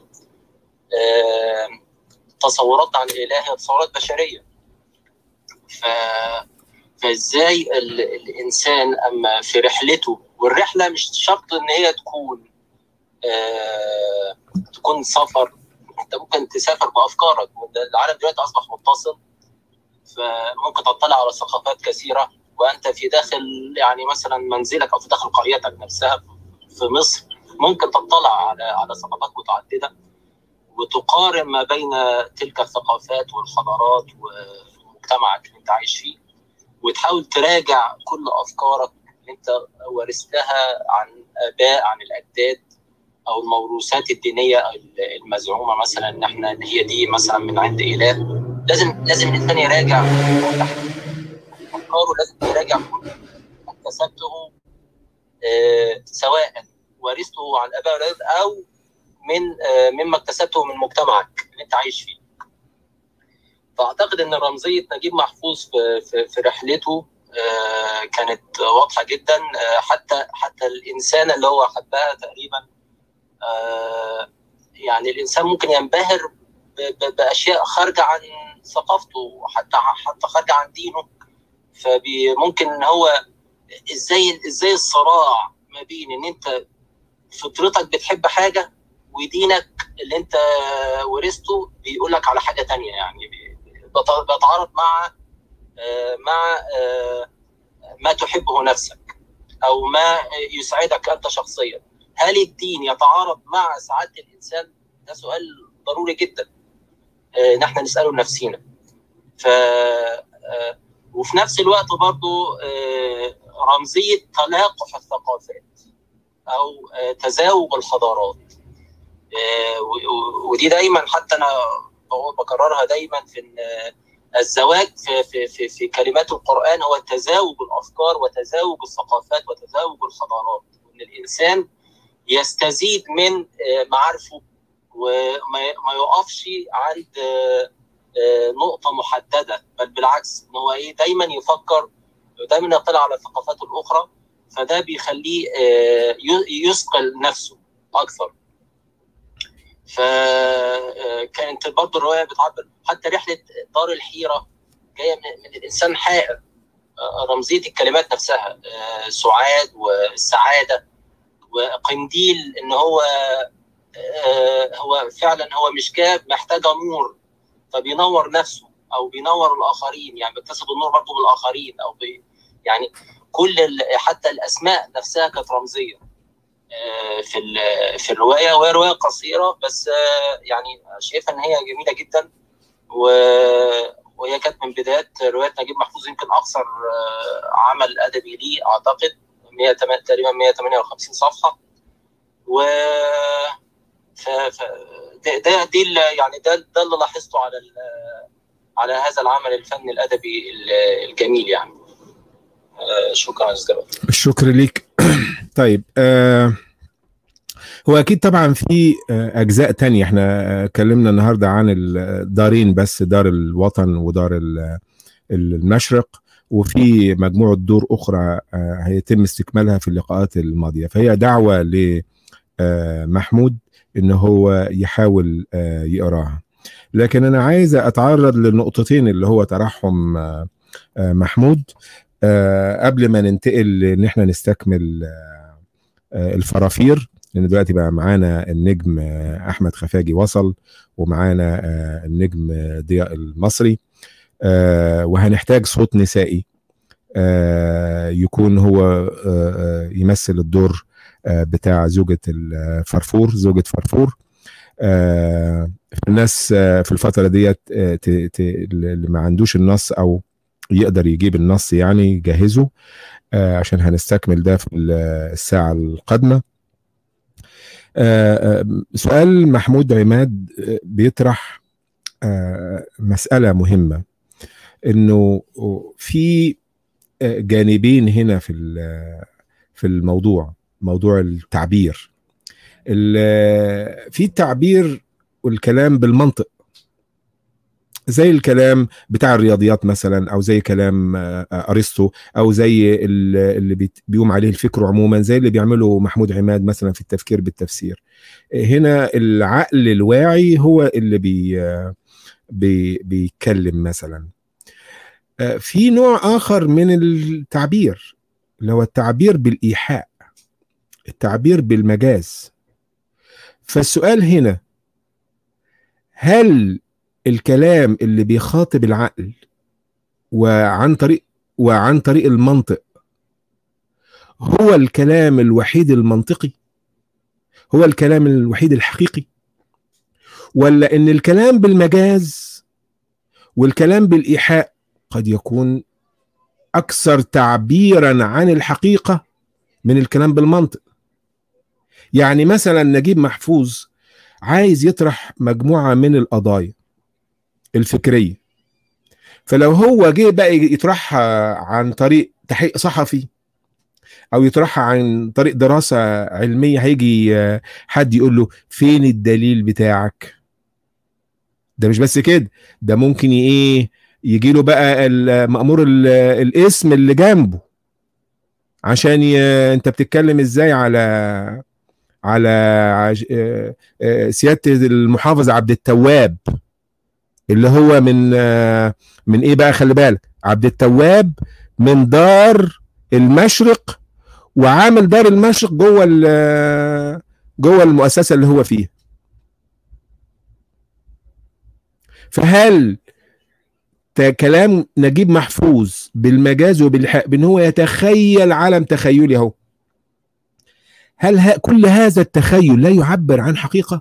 آه، تصورات عن الاله هي تصورات بشريه ف فازاي ال- الانسان اما في رحلته والرحله مش شرط ان هي تكون آه، تكون سفر انت ممكن تسافر بافكارك العالم دلوقتي اصبح متصل فممكن تطلع على ثقافات كثيره وانت في داخل يعني مثلا منزلك او في داخل قريتك نفسها في مصر ممكن تطلع على على ثقافات متعدده وتقارن ما بين تلك الثقافات والحضارات ومجتمعك اللي انت عايش فيه وتحاول تراجع كل افكارك اللي انت ورثتها عن اباء عن الاجداد او الموروثات الدينيه المزعومه مثلا ان احنا ان هي دي مثلا من عند اله لازم لازم الانسان يراجع افكاره لازم يراجع كل ما اكتسبته آه، سواء ورثته عن اباء والأجداد او من آه، مما اكتسبته من مجتمعك اللي انت عايش فيه. فاعتقد ان رمزيه نجيب محفوظ في في, في رحلته آه، كانت واضحه جدا آه، حتى حتى الانسان اللي هو حبها تقريبا آه، يعني الانسان ممكن ينبهر ب- ب- باشياء خارجه عن ثقافته حتى حتى خارجه عن دينه فممكن ان هو ازاي ازاي الصراع ما بين ان انت فطرتك بتحب حاجه ودينك اللي انت ورثته بيقول لك على حاجه تانية يعني بي- بت- بيتعارض مع آه، مع آه، ما تحبه نفسك او ما يسعدك انت شخصيا هل الدين يتعارض مع سعاده الانسان ده سؤال ضروري جدا آه، ان احنا نساله لنفسينا ف آه، وفي نفس الوقت برضو آه، رمزيه تلاقح الثقافات او آه، تزاوج الحضارات آه، و- و- ودي دايما حتى انا بكررها دايما في ان آه، الزواج في في في في كلمات القران هو تزاوج الافكار وتزاوج الثقافات وتزاوج الحضارات وان الانسان يستزيد من آه، معارفه وما ما يقفش عند آه، آه، نقطه محدده بل بالعكس ان هو ايه دايما يفكر دايما يطلع على الثقافات الاخرى فده بيخليه آه، ي- يثقل نفسه اكثر فكانت برضه الروايه بتعبر حتى رحله دار الحيره جايه من, من الانسان حائر آه، رمزيه الكلمات نفسها آه، سعاد والسعاده وقنديل ان هو آه، هو فعلا هو مشكاه محتاجه نور فبينور نفسه او بينور الاخرين يعني بيكتسب النور برضه من الاخرين او بي يعني كل ال- حتى الاسماء نفسها كانت رمزيه آه، في ال- في الروايه وهي روايه قصيره بس آه، يعني شايفها ان هي جميله جدا و- وهي كانت من بدايات روايات نجيب محفوظ يمكن اقصر آه، عمل ادبي ليه اعتقد 100 تقريبا 158 صفحه و ف... ف... ده ده دي ال- يعني ده ده اللي لاحظته على ال... على هذا العمل الفني الادبي ال- الجميل يعني آه، شكرا استاذ جمال الشكر ليك طيب آه هو اكيد طبعا في آه، اجزاء تانية احنا آه، اتكلمنا النهارده عن الدارين بس دار الوطن ودار ال- المشرق وفي مجموعه دور اخرى آه، هيتم استكمالها في اللقاءات الماضيه فهي دعوه لمحمود ان هو يحاول آه، يقراها لكن انا عايز اتعرض للنقطتين اللي هو طرحهم آه، آه، محمود آه، قبل ما ننتقل ان احنا نستكمل آه، آه، الفرافير لان دلوقتي بقى معانا النجم آه، احمد خفاجي وصل ومعانا آه، النجم آه، ضياء المصري آه، وهنحتاج صوت نسائي آه، يكون هو آه، آه، يمثل الدور آه، بتاع زوجة الفرفور زوجة فرفور آه، الناس آه، في الفترة ديت آه، ت- ت- اللي ما عندوش النص او يقدر يجيب النص يعني يجهزه آه، عشان هنستكمل ده في ال- الساعة القادمة آه، آه، سؤال محمود عماد آه، بيطرح آه، مسألة مهمة انه في آه، جانبين هنا في ال- في الموضوع موضوع التعبير ال- في التعبير والكلام بالمنطق زي الكلام بتاع الرياضيات مثلا او زي كلام آه، آه، ارسطو او زي ال- اللي بيت- بيقوم عليه الفكر عموما زي اللي بيعمله محمود عماد مثلا في التفكير بالتفسير هنا العقل الواعي هو اللي بي آه، بي بيتكلم مثلا آه، في نوع اخر من التعبير اللي هو التعبير بالايحاء التعبير بالمجاز فالسؤال هنا هل الكلام اللي بيخاطب العقل وعن طريق وعن طريق المنطق هو الكلام الوحيد المنطقي هو الكلام الوحيد الحقيقي ولا ان الكلام بالمجاز والكلام بالايحاء قد يكون اكثر تعبيرا عن الحقيقه من الكلام بالمنطق يعني مثلا نجيب محفوظ عايز يطرح مجموعه من القضايا الفكريه فلو هو جه بقى يطرحها عن طريق تحقيق صحفي او يطرحها عن طريق دراسه علميه هيجي آه، حد يقول له فين الدليل بتاعك ده مش بس كده ده ممكن ي- ايه يجي له بقى ال- مأمور ال- الاسم اللي جنبه عشان ي... انت بتتكلم ازاي على على عج... آه، آه، سياده المحافظ عبد التواب اللي هو من آه، من ايه بقى خلي بالك عبد التواب من دار المشرق وعامل دار المشرق جوه ال- جوه المؤسسه اللي هو فيها فهل ت- كلام نجيب محفوظ بالمجاز وبالحق بان هو يتخيل عالم تخيلي اهو هل ها كل هذا التخيل لا يعبر عن حقيقه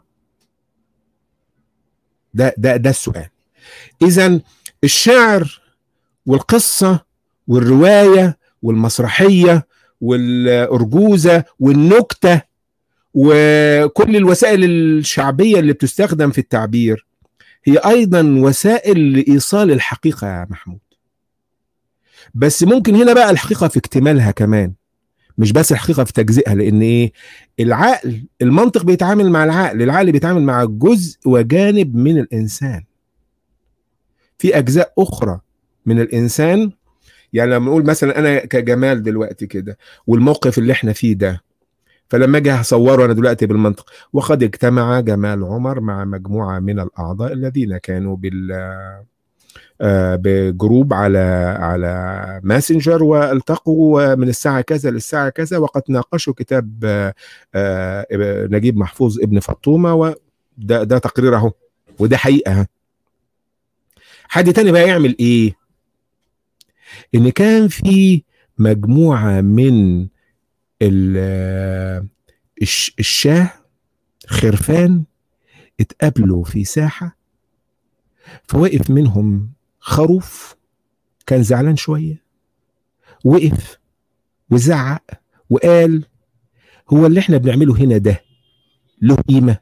ده ده ده السؤال اذا الشعر والقصه والروايه والمسرحيه والارجوزه والنكته وكل الوسائل الشعبيه اللي بتستخدم في التعبير هي ايضا وسائل لايصال الحقيقه يا محمود بس ممكن هنا بقى الحقيقه في اكتمالها كمان مش بس الحقيقه في تجزئها لان ايه العقل المنطق بيتعامل مع العقل العقل بيتعامل مع جزء وجانب من الانسان في اجزاء اخرى من الانسان يعني لما نقول مثلا انا كجمال دلوقتي كده والموقف اللي احنا فيه ده فلما اجي هصوره انا دلوقتي بالمنطق وقد اجتمع جمال عمر مع مجموعه من الاعضاء الذين كانوا بال آه، بجروب على على ماسنجر والتقوا من الساعه كذا للساعه كذا وقد ناقشوا كتاب آه، آه، نجيب محفوظ ابن فطومه وده ده تقرير اهو وده حقيقه حد تاني بقى يعمل ايه؟ ان كان في مجموعه من ال- الش- الشاه خرفان اتقابلوا في ساحه فوقف منهم خروف كان زعلان شويه وقف وزعق وقال هو اللي احنا بنعمله هنا ده له قيمه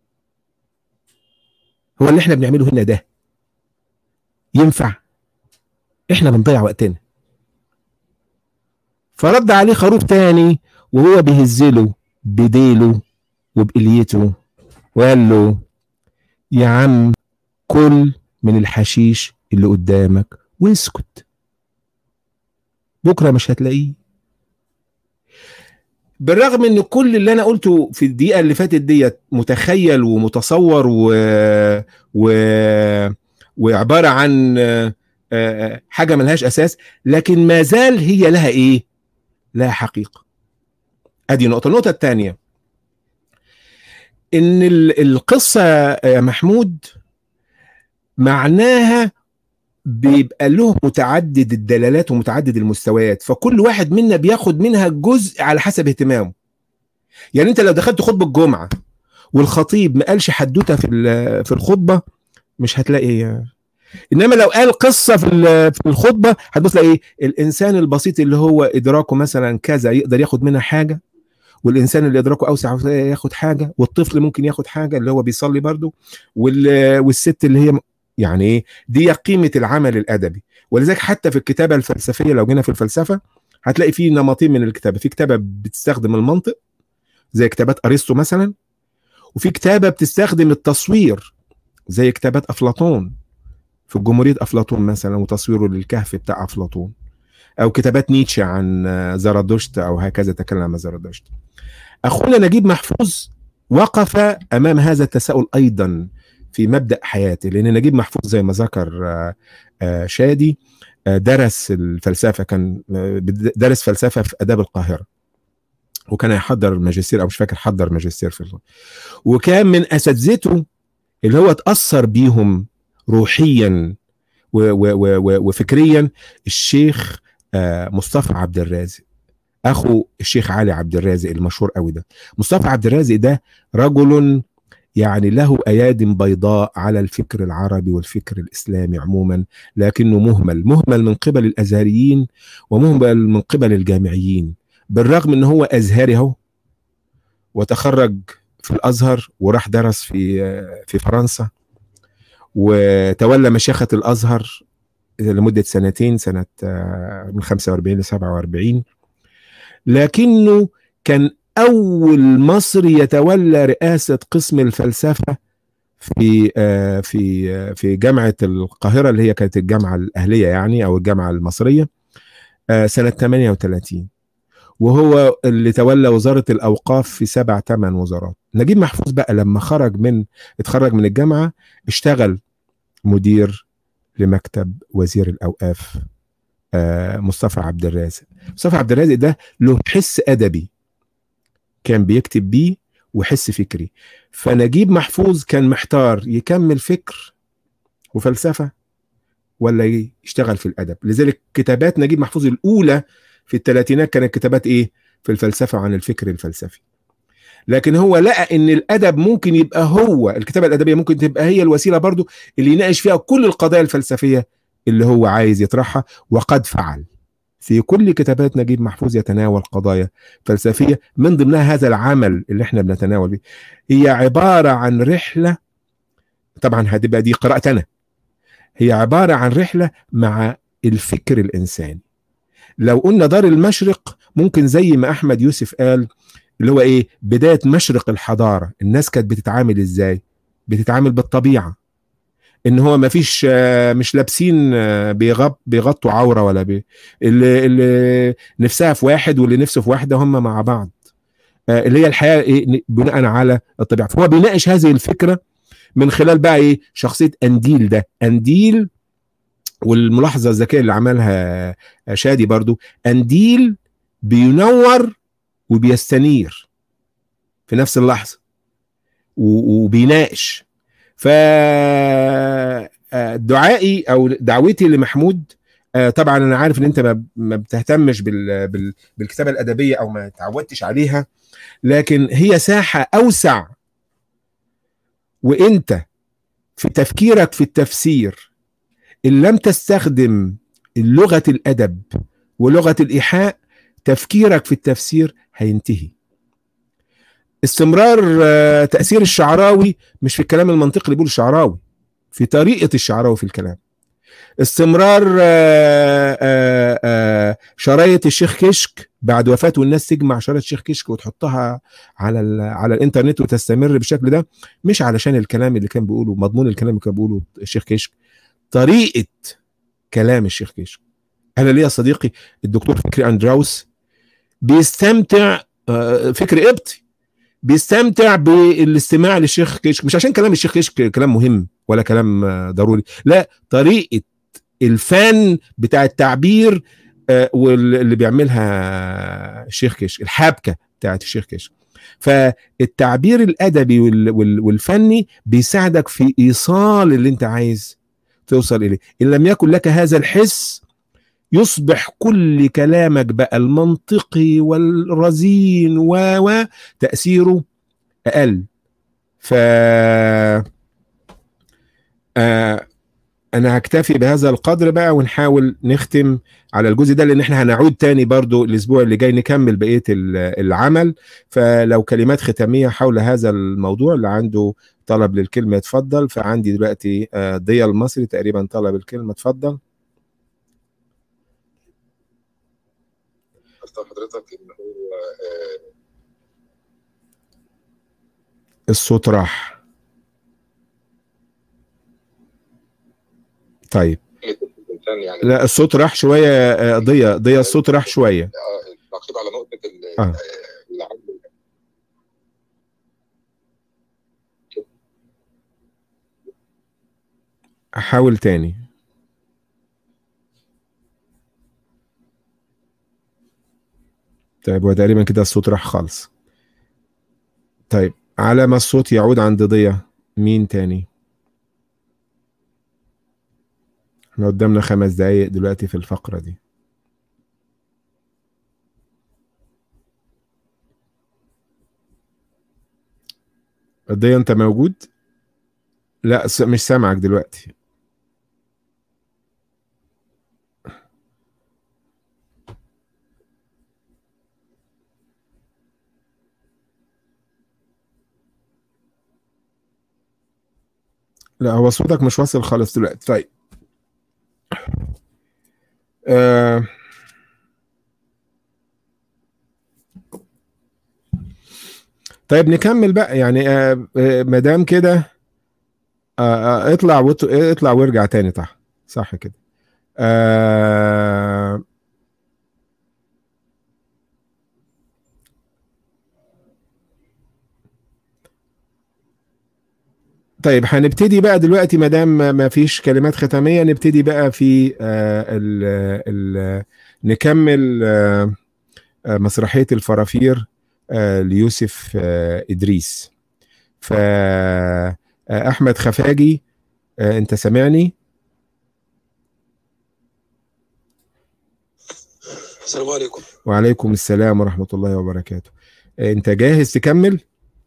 هو اللي احنا بنعمله هنا ده ينفع احنا بنضيع وقتنا فرد عليه خروف تاني وهو بيهزله بديله وبقليته وقال له يا عم كل من الحشيش اللي قدامك واسكت بكره مش هتلاقيه بالرغم ان كل اللي انا قلته في الدقيقه اللي فاتت ديت متخيل ومتصور و... و... وعباره عن آه، آه، حاجه ملهاش اساس لكن ما زال هي لها ايه لها حقيقه ادي نقطه النقطه الثانيه ان ال- القصه يا محمود معناها بيبقى له متعدد الدلالات ومتعدد المستويات فكل واحد منا بياخد منها جزء على حسب اهتمامه يعني انت لو دخلت خطبه الجمعه والخطيب ما قالش حدوته في ال- في الخطبه مش هتلاقي انما لو قال قصه في ال- في الخطبه هتبص تلاقي ايه الانسان البسيط اللي هو ادراكه مثلا كذا يقدر ياخد منها حاجه والانسان اللي ادراكه اوسع ياخد حاجه والطفل ممكن ياخد حاجه اللي هو بيصلي برضه وال- والست اللي هي يعني ايه دي قيمه العمل الادبي ولذلك حتى في الكتابه الفلسفيه لو جينا في الفلسفه هتلاقي في نمطين من الكتابه في كتابه بتستخدم المنطق زي كتابات ارسطو مثلا وفي كتابه بتستخدم التصوير زي كتابات افلاطون في جمهوريه افلاطون مثلا وتصويره للكهف بتاع افلاطون او كتابات نيتشه عن زرادشت او هكذا تكلم عن زرادشت اخونا نجيب محفوظ وقف امام هذا التساؤل ايضا في مبدا حياته لان نجيب محفوظ زي ما ذكر آه، آه، شادي آه، درس الفلسفه كان آه، درس فلسفه في اداب القاهره وكان يحضر ماجستير او مش فاكر حضر ماجستير في الغ- وكان من اساتذته اللي هو اتاثر بيهم روحيا و- و- و- و- وفكريا الشيخ آه، مصطفى عبد الرازق اخو الشيخ علي عبد الرازق المشهور قوي ده مصطفى عبد الرازق ده رجل يعني له اياد بيضاء على الفكر العربي والفكر الاسلامي عموما لكنه مهمل مهمل من قبل الازهريين ومهمل من قبل الجامعيين بالرغم ان هو ازهري اهو وتخرج في الازهر وراح درس في في فرنسا وتولى مشيخه الازهر لمده سنتين سنه آه، من 45 ل 47 لكنه كان اول مصري يتولى رئاسه قسم الفلسفه في آه، في آه، في جامعه القاهره اللي هي كانت الجامعه الاهليه يعني او الجامعه المصريه آه، سنه 38 وهو اللي تولى وزاره الاوقاف في سبع ثمان وزارات نجيب محفوظ بقى لما خرج من اتخرج من الجامعه اشتغل مدير لمكتب وزير الاوقاف آه، مصطفى عبد الرازق مصطفى عبد الرازق ده له حس ادبي كان بيكتب بيه وحس فكري فنجيب محفوظ كان محتار يكمل فكر وفلسفه ولا يشتغل في الادب لذلك كتابات نجيب محفوظ الاولى في الثلاثينات كانت كتابات ايه في الفلسفه عن الفكر الفلسفي لكن هو لقى ان الادب ممكن يبقى هو الكتابه الادبيه ممكن تبقى هي الوسيله برضو اللي يناقش فيها كل القضايا الفلسفيه اللي هو عايز يطرحها وقد فعل في كل كتابات نجيب محفوظ يتناول قضايا فلسفيه من ضمنها هذا العمل اللي احنا بنتناول به هي عباره عن رحله طبعا هتبقى دي قراءه انا هي عباره عن رحله مع الفكر الانساني لو قلنا دار المشرق ممكن زي ما احمد يوسف قال اللي هو ايه بدايه مشرق الحضاره الناس كانت بتتعامل ازاي بتتعامل بالطبيعه ان هو ما فيش مش لابسين آه، بيغط بيغطوا عوره ولا بي اللي, اللي نفسها في واحد واللي نفسه في واحده هم مع بعض آه، اللي هي الحياه إيه بناء على الطبيعه فهو بيناقش هذه الفكره من خلال بقى ايه شخصيه انديل ده انديل والملاحظه الذكيه اللي عملها شادي برضو انديل بينور وبيستنير في نفس اللحظه و- وبيناقش ف آه، دعائي او دعوتي لمحمود آه، طبعا انا عارف ان انت ما- ما بتهتمش بال- بال- بالكتابه الادبيه او ما تعودتش عليها لكن هي ساحه اوسع وانت في تفكيرك في التفسير ان لم تستخدم لغه الادب ولغه الايحاء تفكيرك في التفسير هينتهي استمرار آه، تاثير الشعراوي مش في الكلام المنطقي اللي بيقوله الشعراوي في طريقه الشعراوي في الكلام استمرار آه، آه، آه، شرايط الشيخ كشك بعد وفاته الناس تجمع شرايط الشيخ كشك وتحطها على ال- على الانترنت وتستمر بالشكل ده مش علشان الكلام اللي كان بيقوله مضمون الكلام اللي كان بيقوله الشيخ كشك طريقه كلام الشيخ كشك انا ليا صديقي الدكتور فكري اندراوس بيستمتع آه، فكري قبطي بيستمتع بالاستماع للشيخ كشك مش عشان كلام الشيخ كشك كلام مهم ولا كلام آه، ضروري لا طريقه الفن بتاع التعبير آه، واللي بيعملها الشيخ كشك الحبكه بتاعت الشيخ كشك فالتعبير الادبي وال- وال- والفني بيساعدك في ايصال اللي انت عايز توصل اليه ان لم يكن لك هذا الحس يصبح كل كلامك بقى المنطقي والرزين و و تاثيره اقل ف آه انا هكتفي بهذا القدر بقى ونحاول نختم على الجزء ده لان احنا هنعود تاني برضو الاسبوع اللي جاي نكمل بقيه ال- العمل فلو كلمات ختاميه حول هذا الموضوع اللي عنده طلب للكلمه يتفضل فعندي دلوقتي آه، ضيا المصري تقريبا طلب الكلمه اتفضل اختار حضرتك ان هو آه، الصوت راح طيب الانسان يعني لا الصوت راح شويه آه، ضيا ضيا الصوت راح شويه آه، التعقيب على نقطه ال- آه. آه، العمل احاول تاني طيب هو تقريبا كده الصوت راح خالص طيب على ما الصوت يعود عند ضيا مين تاني احنا قدامنا خمس دقايق دلوقتي في الفقرة دي ضيا انت موجود لا س- مش سامعك دلوقتي لا هو صوتك مش واصل خالص دلوقتي طيب آه طيب نكمل بقى يعني آه آه ما دام كده آه آه اطلع وت... اطلع وارجع تاني تحت صح كده آه طيب هنبتدي بقى دلوقتي ما دام ما فيش كلمات ختاميه نبتدي بقى في آه ال ال نكمل آه آه مسرحيه الفرافير آه ليوسف آه ادريس ف آه احمد خفاجي آه انت سامعني السلام عليكم وعليكم السلام ورحمه الله وبركاته آه انت جاهز تكمل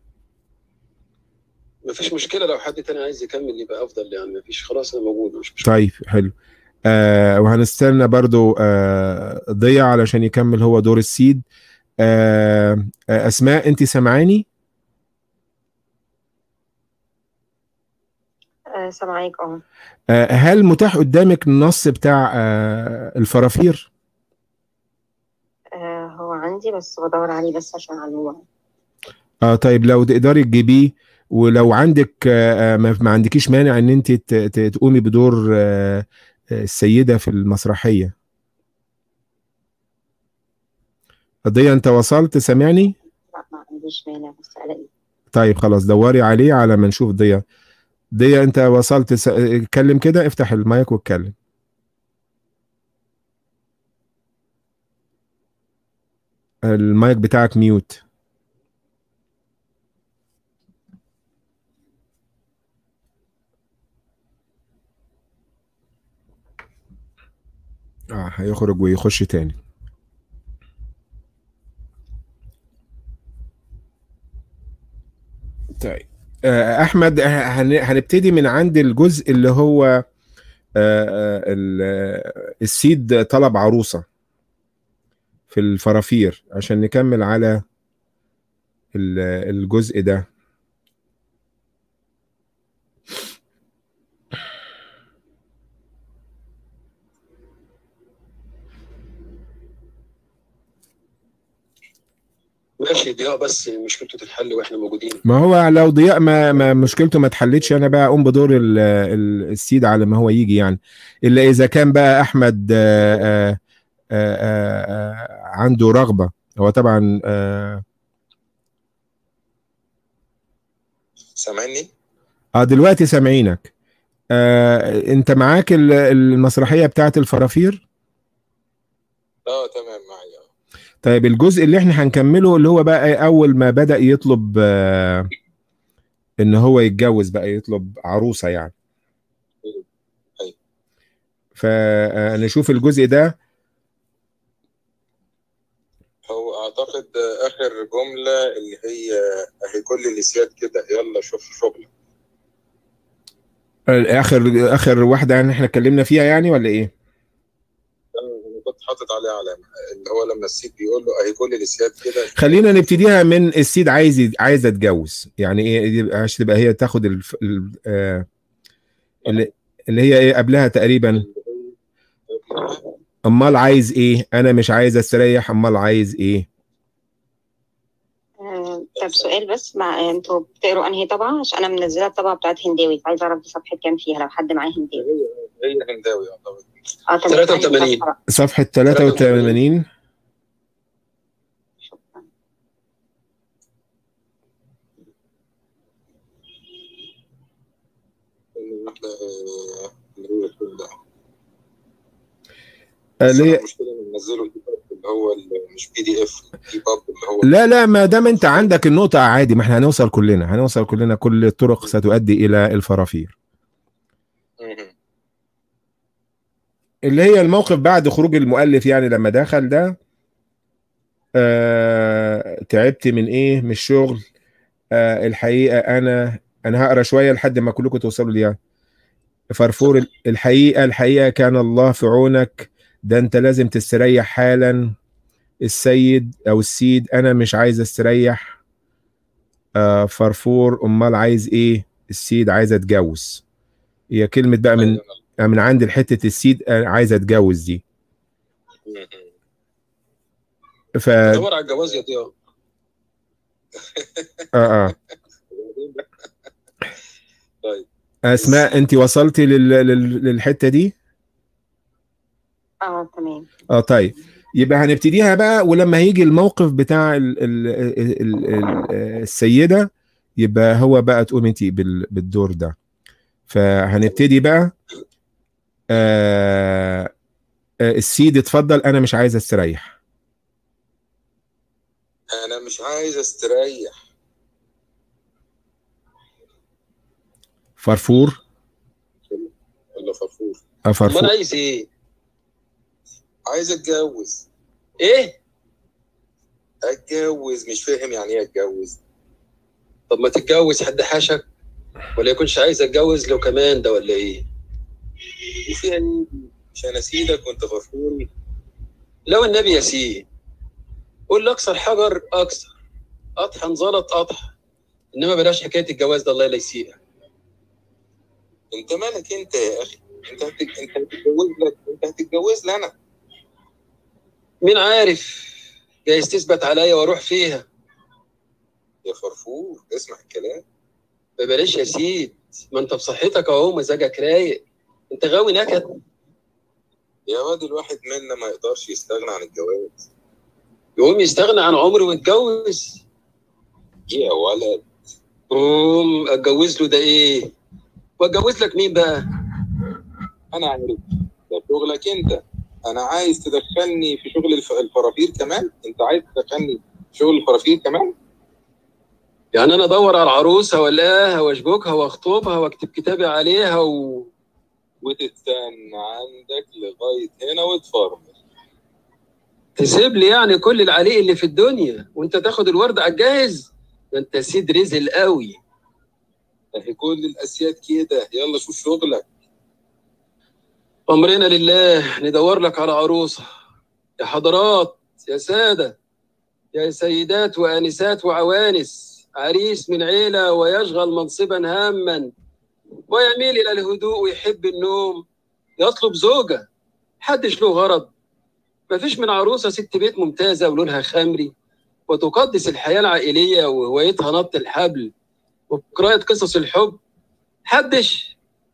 مفيش مشكله لو حد تاني عايز يكمل يبقى افضل يعني مفيش خلاص انا موجود مش مشكله طيب حلو آه وهنستنى برضو آه ضياء علشان يكمل هو دور السيد آه آه اسماء انت سامعاني آه، سامعاك اه آه هل متاح قدامك النص بتاع آه الفرافير آه، هو عندي بس بدور عليه بس عشان علوه اه طيب لو تقدري تجيبيه ولو عندك آه آه، ما ما عندكيش مانع ان انت ت- ت- تقومي بدور آه آه، السيدة في المسرحية ضياء انت وصلت سامعني لا ما عنديش مانع بس الاقي طيب خلاص دوري عليه على ما نشوف ضياء ضياء انت وصلت س... اتكلم كده افتح المايك واتكلم المايك بتاعك ميوت اه هيخرج ويخش تاني طيب آه، احمد آه، هن- هنبتدي من عند الجزء اللي هو آه، آه، ال- آه، السيد طلب عروسة في الفرافير عشان نكمل على ال- الجزء ده ماشي ضياء بس مشكلته تتحل واحنا موجودين ما هو لو ضياء ما, ما مشكلته ما اتحلتش انا بقى اقوم بدور ال- ال- السيد على ما هو يجي يعني الا اذا كان بقى احمد آه، آه، آه، آه، آه، عنده رغبة هو طبعا آه، سامعني اه دلوقتي سامعينك آه انت معاك ال- المسرحيه بتاعت الفرافير اه تمام معايا طيب الجزء اللي احنا هنكمله اللي هو بقى اول ما بدأ يطلب آه ان هو يتجوز بقى يطلب عروسه يعني أيوة. فنشوف الجزء ده هو اعتقد اخر جمله اللي هي اهي كل الاسياد كده يلا شوف شغلك اخر اخر واحده يعني احنا اتكلمنا فيها يعني ولا ايه انا كنت حاطط عليه علامه اللي هو لما السيد بيقول له اهي كل الاسياد كده خلينا نبتديها من السيد عايز يد- عايزه اتجوز يعني ايه يبقى عشان تبقى هي تاخد الف... ال... آه اللي... اللي هي ايه قبلها تقريبا امال عايز ايه انا مش عايز استريح امال عايز ايه آه، طب سؤال بس مع انتوا بتقروا انهي طبعه عشان انا منزله الطبعه بتاعت هنداوي عايزه اعرف دي صفحه كام فيها لو حد معاه هنداوي هي هي هنداوي اعتقد اه طب 83. أنهي صفحة بقى؟ صفحه 83 شكراً. واحده اللي هو كل ده آه، بس ليه أنا المشكله إن منزله الكتاب اللي هو ال- مش بي دي اف دي باب اللي هو لا لا ما دام انت عندك النقطة عادي ما احنا هنوصل كلنا هنوصل كلنا كل الطرق ستؤدي الى الفرافير مهم. اللي هي الموقف بعد خروج المؤلف يعني لما دخل ده آه تعبت من ايه من الشغل آه الحقيقة انا انا هقرا شوية لحد ما كلكم توصلوا ليها فرفور الحقيقة الحقيقة كان الله في عونك ده انت لازم تستريح حالا السيد او السيد انا مش عايز استريح آه فرفور امال عايز ايه السيد عايز اتجوز هي كلمه بقى من أيوة. من عند حته السيد آه، عايزه اتجوز دي ف اه دور على الجواز يا ضياء اه طيب اسماء انت وصلتي لل... لل... للحته دي اه تمام اه طيب يبقى هنبتديها بقى ولما هيجي الموقف بتاع ال... ال... ال... ال... ال... السيده يبقى هو بقى تقوم انت بال... بالدور ده فهنبتدي بقى آه... آه، السيد اتفضل انا مش عايز استريح انا مش عايز استريح فرفور ولا فرفور آه، امال فرفور عايز ايه؟ عايز اتجوز ايه؟ اتجوز مش فاهم يعني ايه اتجوز طب ما تتجوز حد حاشك ولا يكونش عايز اتجوز لو كمان ده ولا ايه؟ وفيها ايه مش انا سيدك وانت فرفوري لو النبي يسيء قول لي اكسر حجر اكسر اطحن زلط اطحن انما بلاش حكايه الجواز ده الله لا يسيئك انت مالك انت يا اخي انت هت... انت هتتجوز لك انت هتتجوز لي انا مين عارف جايز تثبت عليا واروح فيها يا فرفور اسمع الكلام ببلاش يا سيد ما انت بصحتك اهو مزاجك رايق انت غاوي نكد يا واد الواحد منا ما يقدرش يستغنى عن الجواز يقوم يستغنى عن عمره ويتجوز يا ولد قوم اتجوز له ده ايه واتجوز لك مين بقى انا عارف ده شغلك انت انا عايز تدخلني في شغل الف... الفرافير كمان انت عايز تدخلني في شغل الفرافير كمان يعني انا ادور على العروسه والاقيها واشبكها واخطبها واكتب كتابي عليها و... وتستنى عندك لغايه هنا وتفرمل تسيب لي يعني كل العليق اللي في الدنيا وانت تاخد الورد على الجاهز ده انت سيد رزل قوي اهي كل الاسياد كده يلا شوف شغلك امرنا لله ندور لك على عروسه يا حضرات يا ساده يا سيدات وانسات وعوانس عريس من عيله ويشغل منصبا هاما ويميل الى الهدوء ويحب النوم يطلب زوجه حدش له غرض مفيش من عروسه ست بيت ممتازه ولونها خمري وتقدس الحياه العائليه وهوايتها نط الحبل وقراءه قصص الحب حدش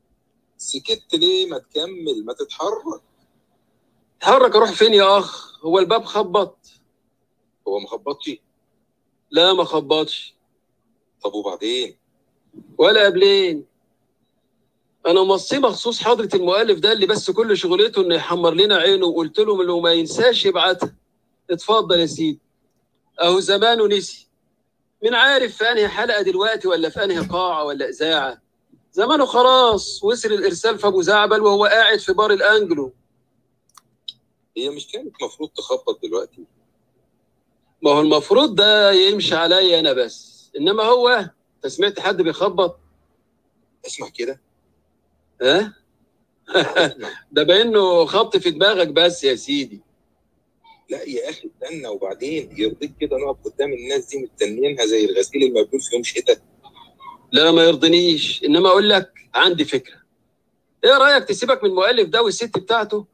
سكت ليه ما تكمل ما تتحرك اتحرك اروح فين يا اخ هو الباب خبط هو ما خبطش لا ما خبطش طب وبعدين ولا قبلين انا موصيه مخصوص حضره المؤلف ده اللي بس كل شغلته انه يحمر لنا عينه وقلت له لو ما ينساش يبعتها اتفضل يا سيدي اهو زمانه نسي مين عارف في انهي حلقه دلوقتي ولا في انهي قاعه ولا اذاعه زمانه خلاص وصل الارسال في ابو زعبل وهو قاعد في بار الانجلو هي مش كانت المفروض تخبط دلوقتي ما هو المفروض ده يمشي عليا انا بس انما هو انت سمعت حد بيخبط اسمع كده ها ده بانه خبط في دماغك بس يا سيدي لا يا اخي استنى وبعدين يرضيك كده نقف قدام الناس دي مستنيينها زي الغسيل المبلول في يوم شتاء لا ما يرضنيش انما اقول لك عندي فكره ايه رايك تسيبك من المؤلف ده والست بتاعته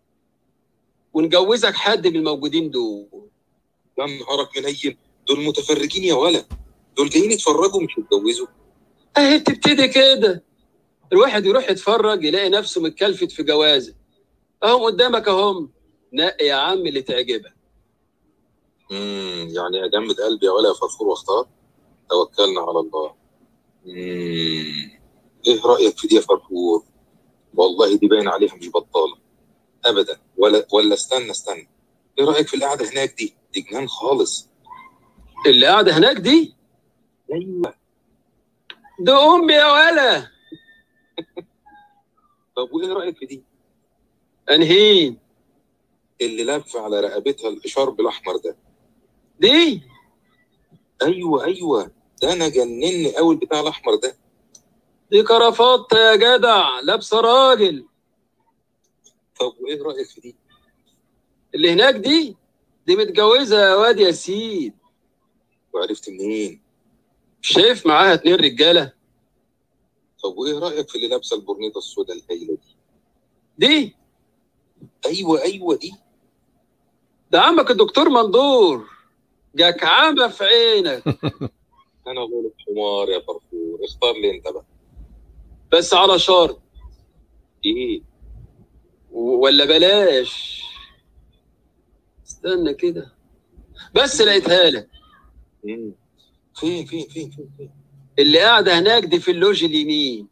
ونجوزك حد من الموجودين دول يا نهارك منيل دول متفرجين يا ولد دول جايين يتفرجوا مش يتجوزوا اهي بتبتدي كده الواحد يروح يتفرج يلاقي نفسه متكلفت في جوازه اهم قدامك اهم نقي يا عم اللي تعجبك امم يعني اجمد قلبي يا ولا يا فرفور واختار توكلنا على الله امم ايه رايك في دي يا فرفور والله دي باين عليها مش بطاله ابدا ولا ولا استنى استنى ايه رايك في القعده هناك دي دي جنان خالص اللي قاعده هناك دي ايوه ده امي يا ولا طب وايه رايك في دي انهين اللي لف على رقبتها الاشارب الاحمر ده دي ايوه ايوه ده انا جنني قوي البتاع الاحمر ده دي كرافات يا جدع لابسه راجل طب وايه رايك في دي اللي هناك دي دي متجوزه يا واد يا سيد وعرفت منين شايف معاها اتنين رجاله طب وايه رايك في اللي لابسه البورنيطه السوداء الهايله دي دي ايوه ايوه دي ده عمك الدكتور مندور جاك عامة في عينك انا غلط حمار يا فرفور اختار لي انت بقى بس على شرط ايه و- ولا بلاش استنى كده بس لقيتها لك مم. فين فين فين فين فين اللي قاعدة هناك دي في اللوج اليمين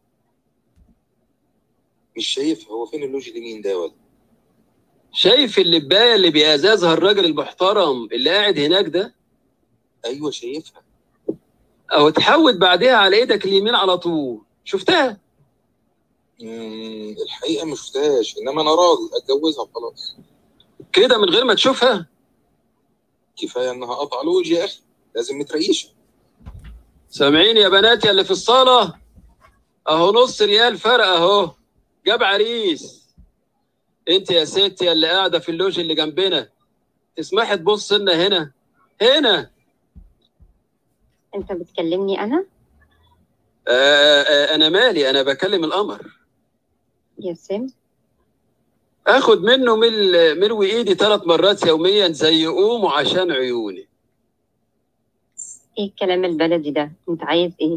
مش شايف هو فين اللوج اليمين ده ولا شايف اللباية اللي بيأزازها الراجل المحترم اللي قاعد هناك ده ايوه شايفها أو تحود بعدها على إيدك اليمين على طول شفتها مم. الحقيقه ما شفتهاش انما انا راضي اتجوزها وخلاص كده من غير ما تشوفها كفايه انها قطع لوج يا اخي لازم متريشه سامعين يا بنات يا اللي في الصالة أهو نص ريال فرق أهو جاب عريس أنت يا ست يا اللي قاعدة في اللوج اللي جنبنا تسمحي تبص لنا هنا هنا انت بتكلمني انا آه آه أنا مالي أنا بكلم القمر يا سام اخد منه مل ملوي ايدي ثلاث مرات يوميا زي قومه عشان عيوني ايه الكلام البلدي ده انت عايز ايه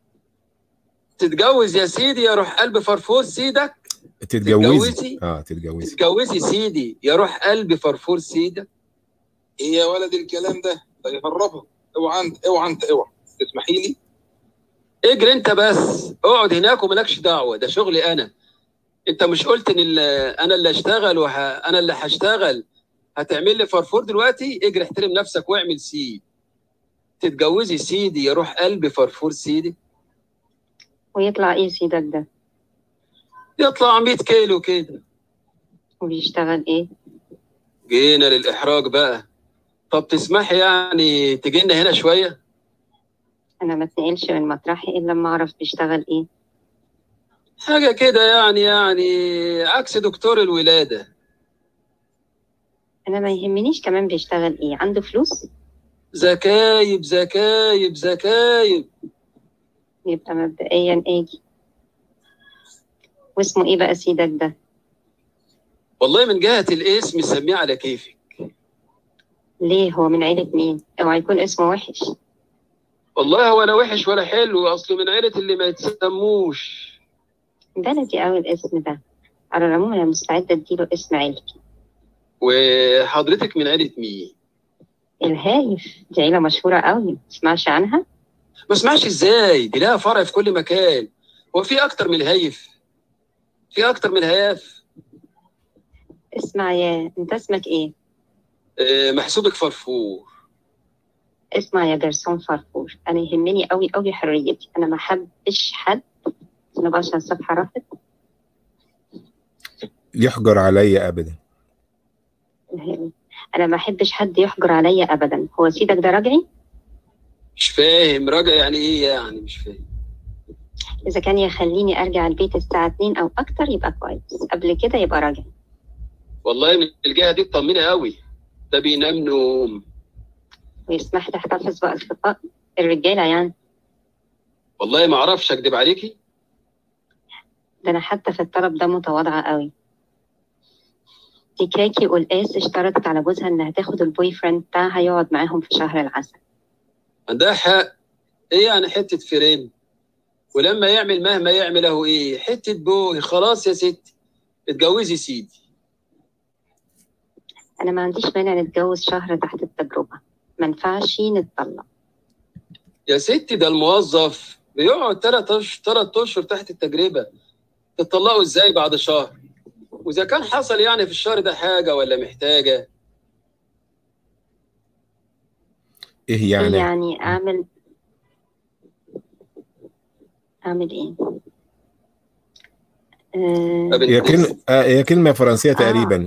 تتجوز يا سيدي يا روح قلب فرفور سيدك تتجوزي تتجوزي؟ اه تتجوزي تتجوزي سيدي يا روح قلب فرفور سيدك ايه يا ولد الكلام ده ده يهربها اوعى انت اوعى انت اوعى تسمحي لي اجري انت بس اقعد هناك وملكش دعوه ده شغلي انا انت مش قلت ان ال- انا اللي اشتغل وح... انا اللي هشتغل هتعمل لي فرفور دلوقتي اجري احترم نفسك واعمل سيد تتجوزي سيدي يا روح قلب فرفور سيدي ويطلع ايه سيدك ده يطلع 100 كيلو كده وبيشتغل ايه جينا للإحراج بقى طب تسمحي يعني تجينا هنا شوية انا ما اتنقلش من مطرحي الا لما اعرف بيشتغل ايه حاجة كده يعني يعني عكس دكتور الولادة انا ما يهمنيش كمان بيشتغل ايه عنده فلوس زكايب زكايب زكايب يبقى مبدئيا اجي واسمه ايه بقى سيدك ده والله من جهة الاسم سميه على كيفك ليه هو من عيلة مين اوعى يكون اسمه وحش والله هو لا وحش ولا حلو أصله من عيلة اللي ما يتسموش بلدي قوي الاسم ده على العموم انا مستعدة اديله اسم عيلتي وحضرتك من عيلة مين؟ الهايف دي عيلة مشهورة قوي تسمعش عنها ما اسمعش ازاي دي لها فرع في كل مكان هو في أكتر من الهيف في أكتر من الهياف اسمع يا انت اسمك ايه آه، محسوبك فرفور اسمع يا جرسون فرفور انا يهمني قوي قوي حريتي انا ما حبش حد انا بقى عشان الصفحة راحت يحجر عليا ابدا انا ما احبش حد يحجر عليا ابدا هو سيدك ده رجعي مش فاهم راجع يعني ايه يعني مش فاهم اذا كان يخليني ارجع البيت الساعة 2 او اكتر يبقى كويس قبل كده يبقى راجع والله من الجهه دي اطمني قوي ده بينام نوم ويسمح لي احتفظ باصدقاء الرجالة يعني والله ما اعرفش اكدب عليكي ده انا حتى في الطلب ده متواضعة قوي دي كاكي والقاس اشترطت على جوزها انها تاخد البوي فريند بتاعها يقعد معاهم في شهر العسل عندها حق ايه يعني حته فريم ولما يعمل مهما يعمل اهو ايه حته بوي خلاص يا ستي اتجوزي سيدي انا ما عنديش مانع نتجوز شهر تحت التجربة ما ينفعش نتطلق يا ستي ده الموظف بيقعد ثلاث اشهر ثلاث اشهر تحت التجربه تطلقوا ازاي بعد شهر واذا كان حصل يعني في الشهر ده حاجه ولا محتاجه ايه إيه يعني يعني اعمل اعمل ايه آه هي كلمه آه هي كلمه فرنسيه تقريبا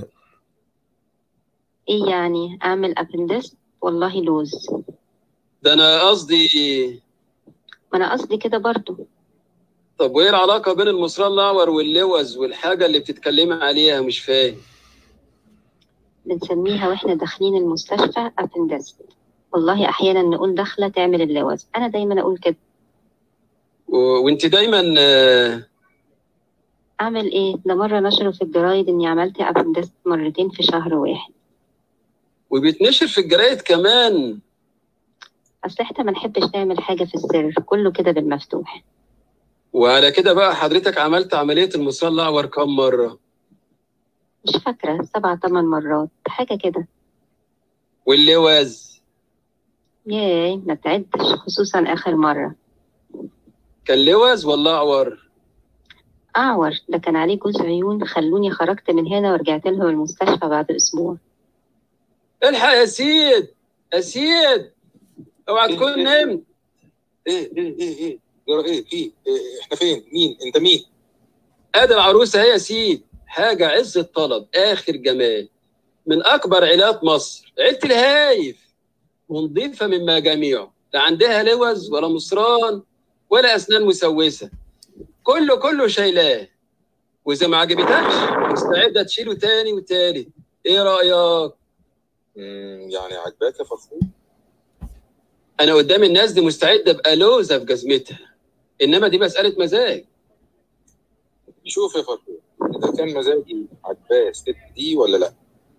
ايه يعني اعمل ابندس والله لوز ده انا قصدي ما انا قصدي كده برضو طب وايه العلاقه بين المصران الاعور واللوز والحاجه اللي بتتكلمي عليها مش فاهم بنسميها واحنا داخلين المستشفى ابندس والله احيانا نقول داخله تعمل اللوز انا دايما اقول كده و- وانت دايما آه، اعمل ايه ده مره نشروا في الجرايد اني عملت ابندست مرتين في شهر واحد وبيتنشر في الجرايد كمان اصل احنا ما نحبش نعمل حاجه في السر كله كده بالمفتوح وعلى كده بقى حضرتك عملت عملية المصال الأعور كم مرة مش فاكره سبع تمن مرات حاجه كده واللواز ياي ما تعدش خصوصا اخر مره كان لواز ولا أعور اعور ده كان عليه جوز عيون خلوني خرجت من هنا ورجعت لهم المستشفى بعد اسبوع الحق يا سيد يا سيد اوعى تكون نمت ايه ايه ايه ايه جرى ايه في إيه احنا فين مين انت مين ادي العروسة هي يا سيد حاجة عز الطلب آخر جمال من أكبر عيلات مصر عيلة الهايف ونظيفة مما جميعه لا عندها لوز ولا مصران ولا أسنان مسوسة كله كله شايلاه وإذا ما عجبتكش مستعدة تشيله تاني وتالت إيه رأيك؟ مم، يعني عجباك يا فرفور أنا قدام الناس دي مستعدة أبقى لوزة في جزمتها إنما دي مسألة مزاج شوف يا فرفور اذا كان مزاجي عجباه الست دي ولا لا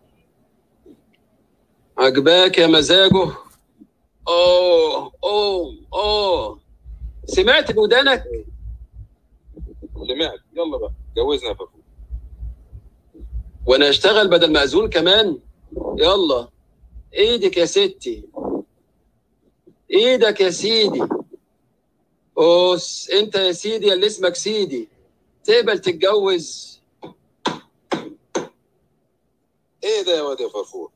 عجباك يا مزاجه أوه أوه أوه سمعت بودانك سمعت يلا بقى جوزنا يا فرفور وانا اشتغل بدل مأذون كمان يلا ايدك يا ستي ايدك يا سيدي اوس انت يا سيدي اللي اسمك سيدي تقبل تتجوز ايه ده يا واد يا فرفور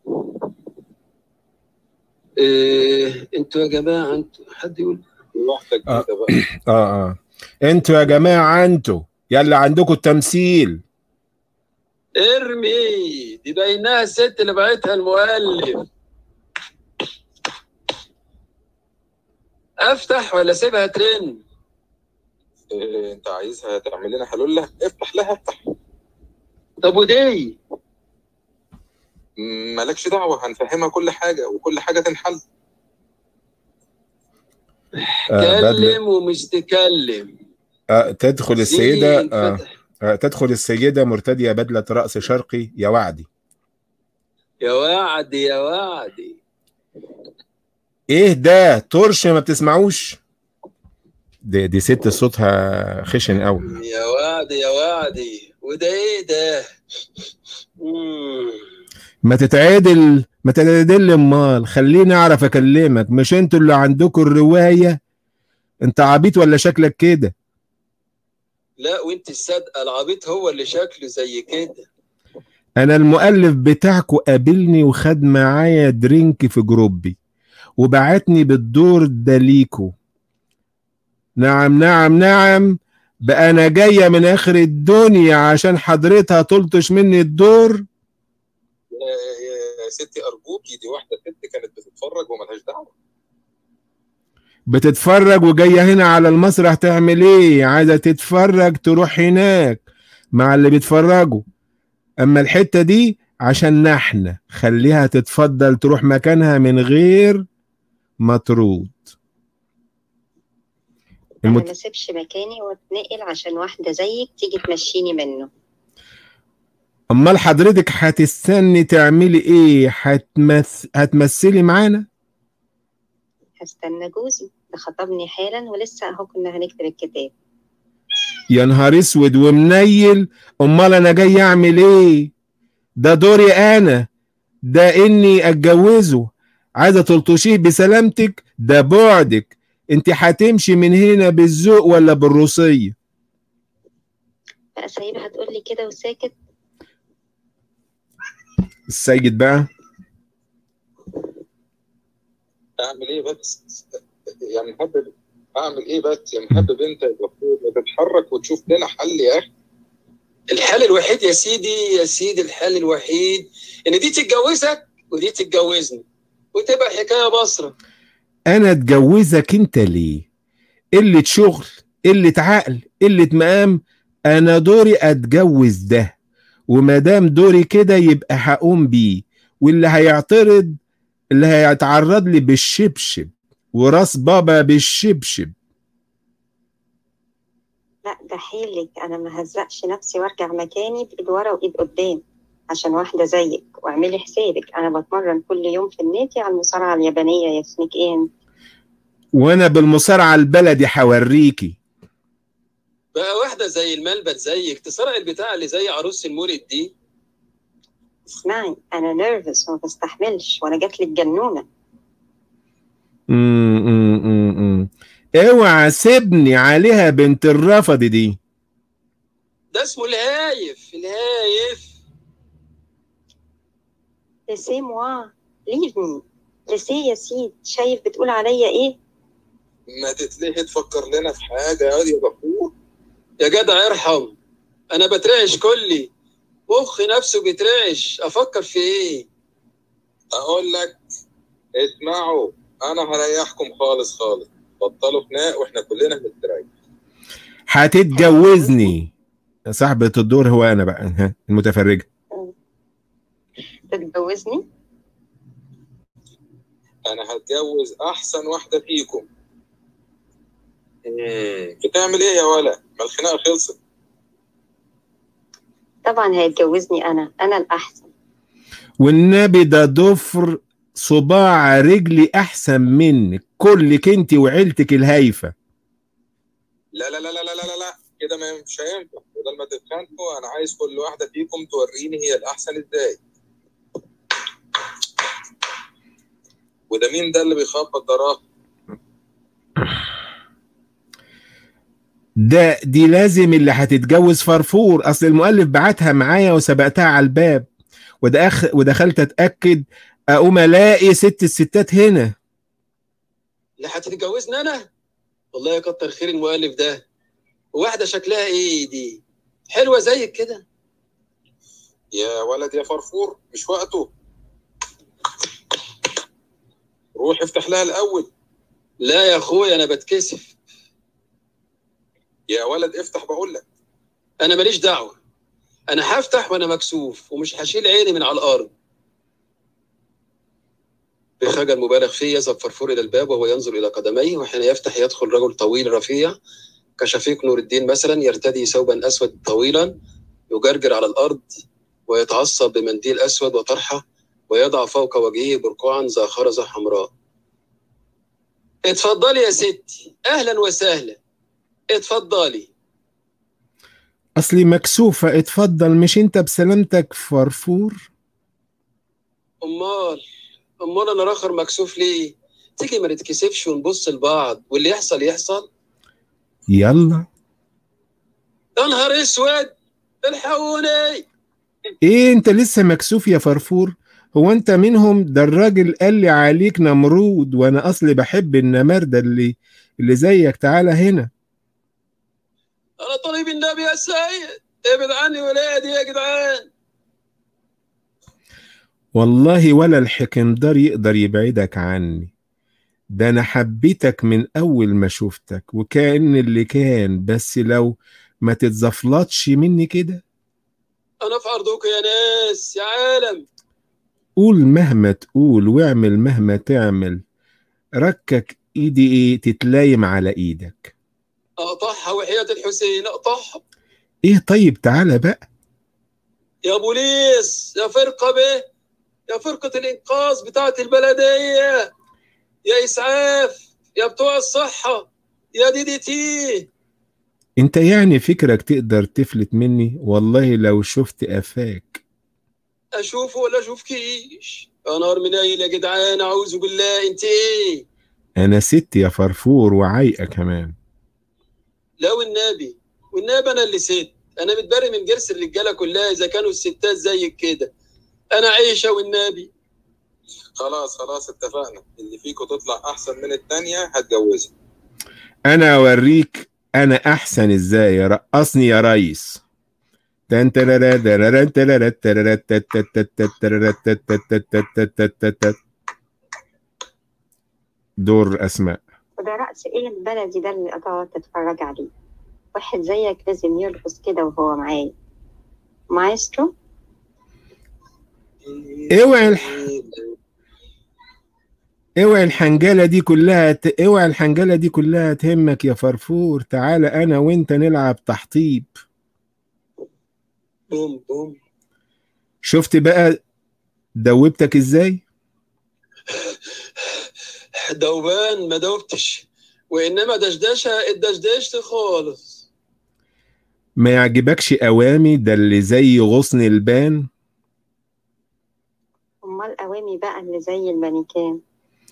إيه انتوا يا جماعه انتوا حد يقول لوحدك آه. كده بقى اه اه انتوا يا جماعه انتوا يلا عندكم التمثيل ارمي دي باينها الست اللي بعتها المؤلف افتح ولا سيبها ترن إيه انت عايزها تعمل لنا حلول افتح لها افتح طب ودي مم، مالكش دعوه هنفهمها كل حاجه وكل حاجه تنحل آه بدل كلم ومش تكلم آه تدخل السيده زين آه فتح. آه تدخل السيده مرتديه بدله راس شرقي يا وعدي يا وعدي يا وعدي ايه ده طرش ما بتسمعوش دي, دي ست صوتها خشن قوي يا وعدي يا وعدي وده ايه ده مم. ما تتعدل ما تتعدل امال خليني اعرف اكلمك مش انتوا اللي عندكم الروايه انت عبيط ولا شكلك كده لا وانت الصادقه العبيط هو اللي شكله زي كده انا المؤلف بتاعكو قابلني وخد معايا درينك في جروبي وبعتني بالدور ده ليكو نعم نعم نعم بقى انا جايه من اخر الدنيا عشان حضرتها تلطش مني الدور يا- يا ستي ارجوكي دي واحده ست كانت بتتفرج وملهاش دعوه بتتفرج وجايه هنا على المسرح تعمل ايه عايزه تتفرج تروح هناك مع اللي بيتفرجوا اما الحته دي عشان احنا خليها تتفضل تروح مكانها من غير مطرود انا المت... ما اسيبش مكاني واتنقل عشان واحده زيك تيجي تمشيني منه امال حضرتك هتستني تعملي ايه هتمث... هتمثلي معانا هستنى جوزي ده خطبني حالا ولسه اهو كنا هنكتب الكتاب يا نهار اسود ومنيل امال انا جاي اعمل ايه ده دوري انا ده اني اتجوزه عايزه تلطشيه بسلامتك ده بعدك انت هتمشي من هنا بالذوق ولا بالروسيه بقى سايبها تقول لي كده وساكت السيد بقى اعمل ايه بس يا محبب اعمل ايه بس يا محبب انت يا دكتور ما تتحرك وتشوف لنا حل يا اخي الحل الوحيد يا سيدي يا سيدي الحل الوحيد ان دي تتجوزك ودي تتجوزني وتبقى الحكايه بصره انا اتجوزك انت ليه قله شغل قله عقل قله مقام انا دوري اتجوز ده وما دام دوري كده يبقى هقوم بيه واللي هيعترض اللي هيتعرض لي بالشبشب وراس بابا بالشبشب لا ده حيلك انا ما هزقش نفسي وارجع مكاني بايد ورا وايد قدام عشان واحده زيك واعملي حسابك انا بتمرن كل يوم في النادي على المصارعه اليابانيه يا سنيك ان وانا بالمصارعه البلدي حوريكي بقى واحده زي الملبت زيك تسرق البتاع اللي زي عروس المولد دي اسمعي انا نيرفس وما بستحملش وانا جات لي الجنونه أمم، أمم، أمم، أمم. اوعى سيبني عليها بنت الرفض دي ده اسمه الهايف الهايف لسي موا ليف مي لسي يا سيد شايف بتقول عليا ايه ما تتلهي تفكر لنا في حاجه يا يا غفور يا جدع ارحم انا بترعش كلي مخي نفسه بيترعش افكر في ايه اقول لك اسمعوا انا هريحكم خالص خالص بطلوا خناق واحنا كلنا مستريح هتتجوزني صاحبة الدور هو انا بقى ها، المتفرجة تتجوزني انا هتجوز احسن واحده فيكم مم، بتعمل ايه يا ولا ما الخناقه خلصت طبعا هيتجوزني انا انا الاحسن والنبي ده ضفر صباع رجلي احسن منك كلك انت وعيلتك الهايفه لا لا لا لا لا لا لا كده ما مش هينفع بدل ما تتخانقوا انا عايز كل واحده فيكم توريني هي الاحسن ازاي وده مين ده اللي بيخبط ضراه ده دي لازم اللي هتتجوز فرفور اصل المؤلف بعتها معايا وسبقتها على الباب ودأخ ودخلت اتاكد اقوم الاقي ست الستات هنا اللي هتتجوزني انا والله يكتر خير المؤلف ده واحده شكلها ايه دي حلوه زيك كده يا ولد يا فرفور مش وقته روح افتح لها الاول لا يا اخويا انا بتكسف يا ولد افتح بقول لك انا ماليش دعوه انا هفتح وانا مكسوف ومش هشيل عيني من على الارض بخجل مبالغ فيه يذهب فرفور الى الباب وهو ينظر الى قدميه وحين يفتح يدخل رجل طويل رفيع كشفيق نور الدين مثلا يرتدي ثوبا اسود طويلا يجرجر على الارض ويتعصب بمنديل اسود وطرحه ويضع فوق وجهه برقعا ذا خرزه حمراء اتفضلي يا ستي اهلا وسهلا اتفضلي اصلي مكسوفه اتفضل مش انت بسلامتك فرفور امال امال انا راخر مكسوف ليه تيجي ما نتكسفش ونبص لبعض واللي يحصل يحصل يلا يا نهار اسود الحقوني ايه انت لسه مكسوف يا فرفور هو انت منهم ده الراجل قال لي عليك نمرود وانا اصلي بحب النمردة اللي اللي زيك تعالى هنا انا طالب النبي يا سيد ابعد عني ولادي يا جدعان والله ولا الحكمدار يقدر يبعدك عني ده انا حبيتك من اول ما شفتك وكأن اللي كان بس لو ما تتزفلطش مني كده انا في ارضكم يا ناس يا عالم قول مهما تقول واعمل مهما تعمل ركك ايدي ايه تتلايم على ايدك اقطعها وحياة الحسين اقطعها ايه طيب تعالى بقى يا بوليس يا فرقة به يا فرقة الإنقاذ بتاعة البلدية يا إسعاف يا بتوع الصحة يا دي دي تي انت يعني فكرك تقدر تفلت مني والله لو شفت قفاك أشوفه ولا أشوفكيش يا نار منيل يا جدعان أعوذ بالله أنت إيه انا ست يا فرفور وعايقه كمان لو النبي والنبي أنا اللي ست أنا متبري من جرس الرجالة كلها إذا كانوا الستات زيك كده أنا عيشة والنبي خلاص خلاص اتفقنا اللي فيكم تطلع احسن من التانية هتجوزها انا اوريك انا احسن ازاي رقصني يا ريس تن ترارا درارا ترارا ترارا تت تت تت تت ترارا تت تت تت تت تت تت تت. دور اسماء وده رقص ايه البلدي ده اللي هتقعد تتفرج عليه واحد زيك لازم يرقص كده وهو معايا مايسترو اوعي الح- اوعي الحنجله دي كلها ت... اوعي الحنجله دي كلها تهمك يا فرفور تعالى انا وانت نلعب تحطيب بوم بوم شفت بقى دوبتك ازاي دوبان ما دوبتش وانما دشدشه اتدشدشت خالص ما يعجبكش قوامي ده اللي زي غصن البان امال قوامي بقى اللي زي المانيكان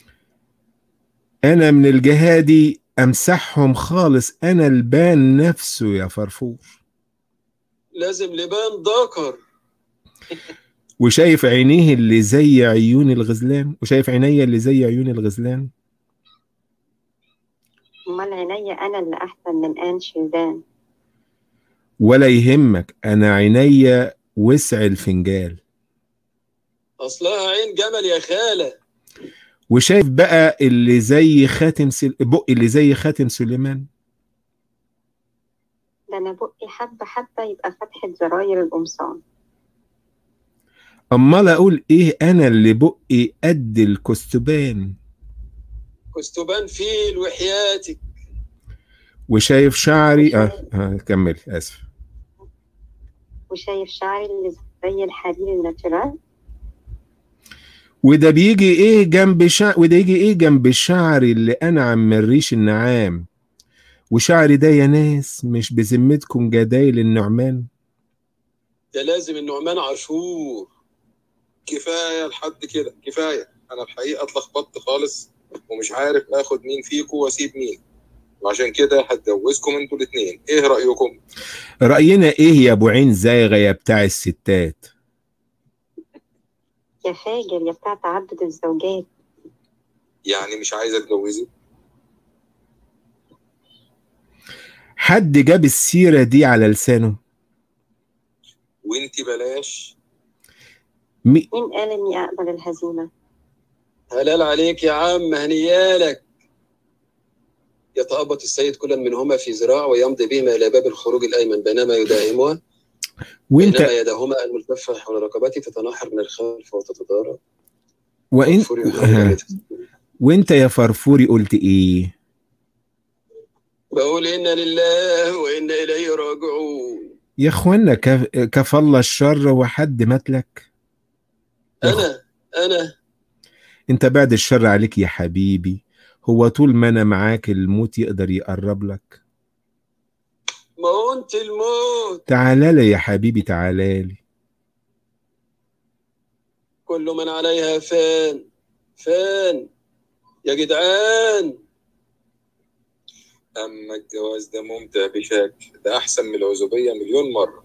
انا من الجهادي امسحهم خالص انا البان نفسه يا فرفور لازم لبان ذكر وشايف عينيه اللي زي عيون الغزلان وشايف عينيا اللي زي عيون الغزلان امال عينيا انا اللي احسن من ان شيزان ولا يهمك انا عينيا وسع الفنجال اصلها عين جمل يا خاله وشايف بقى اللي زي خاتم سل... بق اللي زي خاتم سليمان ده انا بقي حبه حبه يبقى فتحه زراير القمصان امال اقول ايه انا اللي بقي قد الكستبان كستبان فيل وحياتك وشايف شعري اه, آه كمل اسف وشايف شعري اللي زي الحرير الناتشورال وده بيجي ايه جنب شعر وده يجي ايه جنب الشعر اللي انعم من ريش النعام وشعري ده يا ناس مش بذمتكم جدايل النعمان ده لازم النعمان عاشور كفايه لحد كده كفايه انا الحقيقه اتلخبطت خالص ومش عارف اخد مين فيكم واسيب مين وعشان كده هتجوزكم انتوا الاثنين ايه رايكم راينا ايه يا ابو عين زايغه يا بتاع الستات يا فاجر يا بتاع تعدد الزوجات يعني مش عايزه اتجوزي حد جاب السيره دي على لسانه وانت بلاش مي... مين قال اني اقبل الهزيمه هلال عليك يا عم هنيالك يتأبط السيد كلا منهما في ذراع ويمضي بهما إلى باب الخروج الأيمن بينما يداهمها وانت بينما يداهما الملتفة حول رقبته تتناحر من الخلف وتتضارب وانت فرفور يحاول وانت يا فرفوري قلت ايه بقول إنا لله وإنا إليه راجعون يا اخوانا كف... كفى الله الشر وحد ماتلك أنا أنا انت بعد الشر عليك يا حبيبي هو طول ما انا معاك الموت يقدر يقرب لك ما هو أنت الموت تعالى لي يا حبيبي تعالى لي كل من عليها فان فان يا جدعان اما الجواز ده ممتع بشكل ده احسن من العزوبيه مليون مره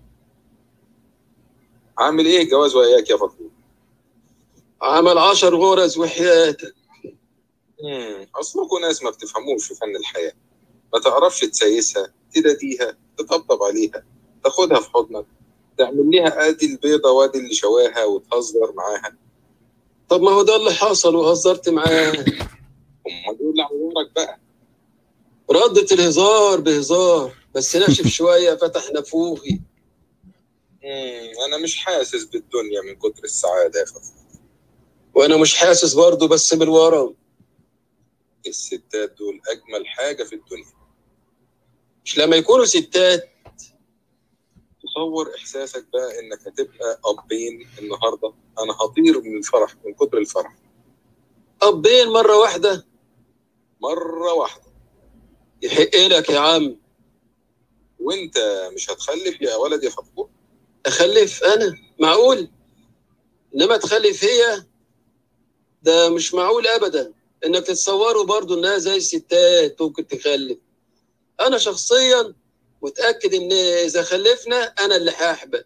عامل ايه الجواز وياك يا فخور عمل عشر غرز وحياتك امم اصلكم ناس ما بتفهموش في فن الحياه ما تعرفش تسيسها تداديها تطبطب عليها تاخدها في حضنك تعمل لها ادي البيضه وادي اللي شواها وتهزر معاها طب ما هو ده اللي حصل وهزرت معاه امال ايه اللي عورك بقى ردت الهزار بهزار بس ناشف شوية فتح نافوخي امم انا مش حاسس بالدنيا من كتر السعاده يا فخور وأنا مش حاسس برضه بس بالورم الستات دول اجمل حاجه في الدنيا مش لما يكونوا ستات تصور احساسك بقى انك هتبقى ابين النهارده انا هطير من الفرح من كتر الفرح أبين مرة واحدة مره واحده يحق لك يا عم وانت مش هتخلف يا ولد يا فخور أخلف أنا معقول إنما تخلف هي ده مش معقول أبدا إنك تتصوروا برضو إنها زي الستات ممكن تخلف أنا شخصيا متأكد إن إذا خلفنا أنا اللي هحبل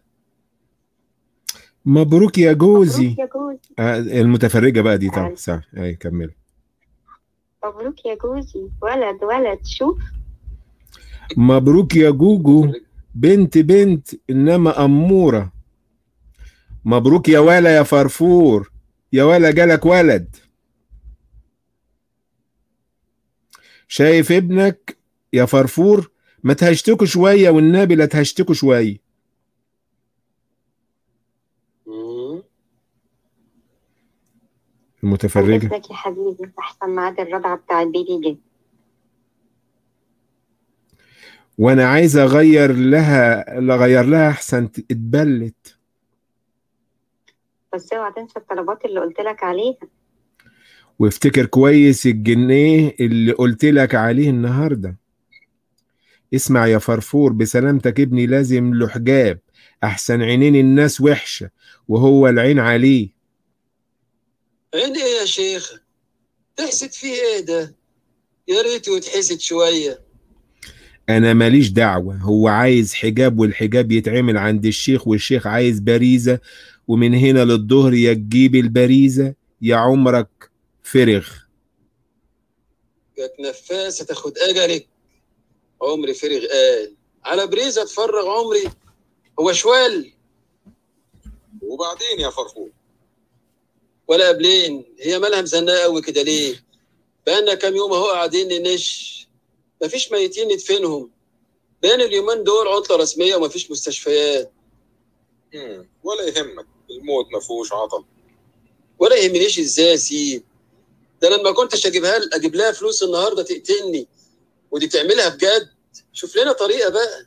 مبروك يا جوزي مبروك يا جوزي آه المتفرجه بقى دي طبعا صح اي كمل مبروك يا جوزي ولد ولد شوف مبروك يا جوجو بنت بنت انما اموره مبروك يا ولا يا فرفور يا ولا جالك ولد شايف ابنك يا فرفور ما تهشتكوا شويه والنبي لا تهشتكوا شويه مم. المتفرجة اذنك يا حبيبي احسن ميعاد الرضعه بتاع البيبي جه وانا عايز اغير لها اغير لها احسن اتبلت بس اوعى تنسى الطلبات اللي قلت لك عليها وافتكر كويس الجنيه اللي قلت لك عليه النهارده اسمع يا فرفور بسلامتك ابني لازم له حجاب احسن عينين الناس وحشه وهو العين عليه عين ايه يا شيخ تحسد فيه ايه ده يا ريت وتحسد شويه انا ماليش دعوه هو عايز حجاب والحجاب يتعمل عند الشيخ والشيخ عايز باريزه ومن هنا للظهر يا تجيب الباريزه يا عمرك فرغ جاك نفاسه تاخد اجلك عمري فرغ قال على بريزه اتفرغ عمري هو شوال وبعدين يا فرفور ولا قبلين هي مالها مزنقه قوي كده ليه بقالنا كام يوم اهو قاعدين ننش مفيش ميتين ندفنهم بين اليومين دول عطله رسميه ومفيش مستشفيات مم. ولا يهمك الموت ما فيهوش عطل ولا يهمنيش ازاي يا سيد ده انا لما كنتش اجيبها اجيب لها فلوس النهارده تقتلني ودي تعملها بجد شوف لنا طريقه بقى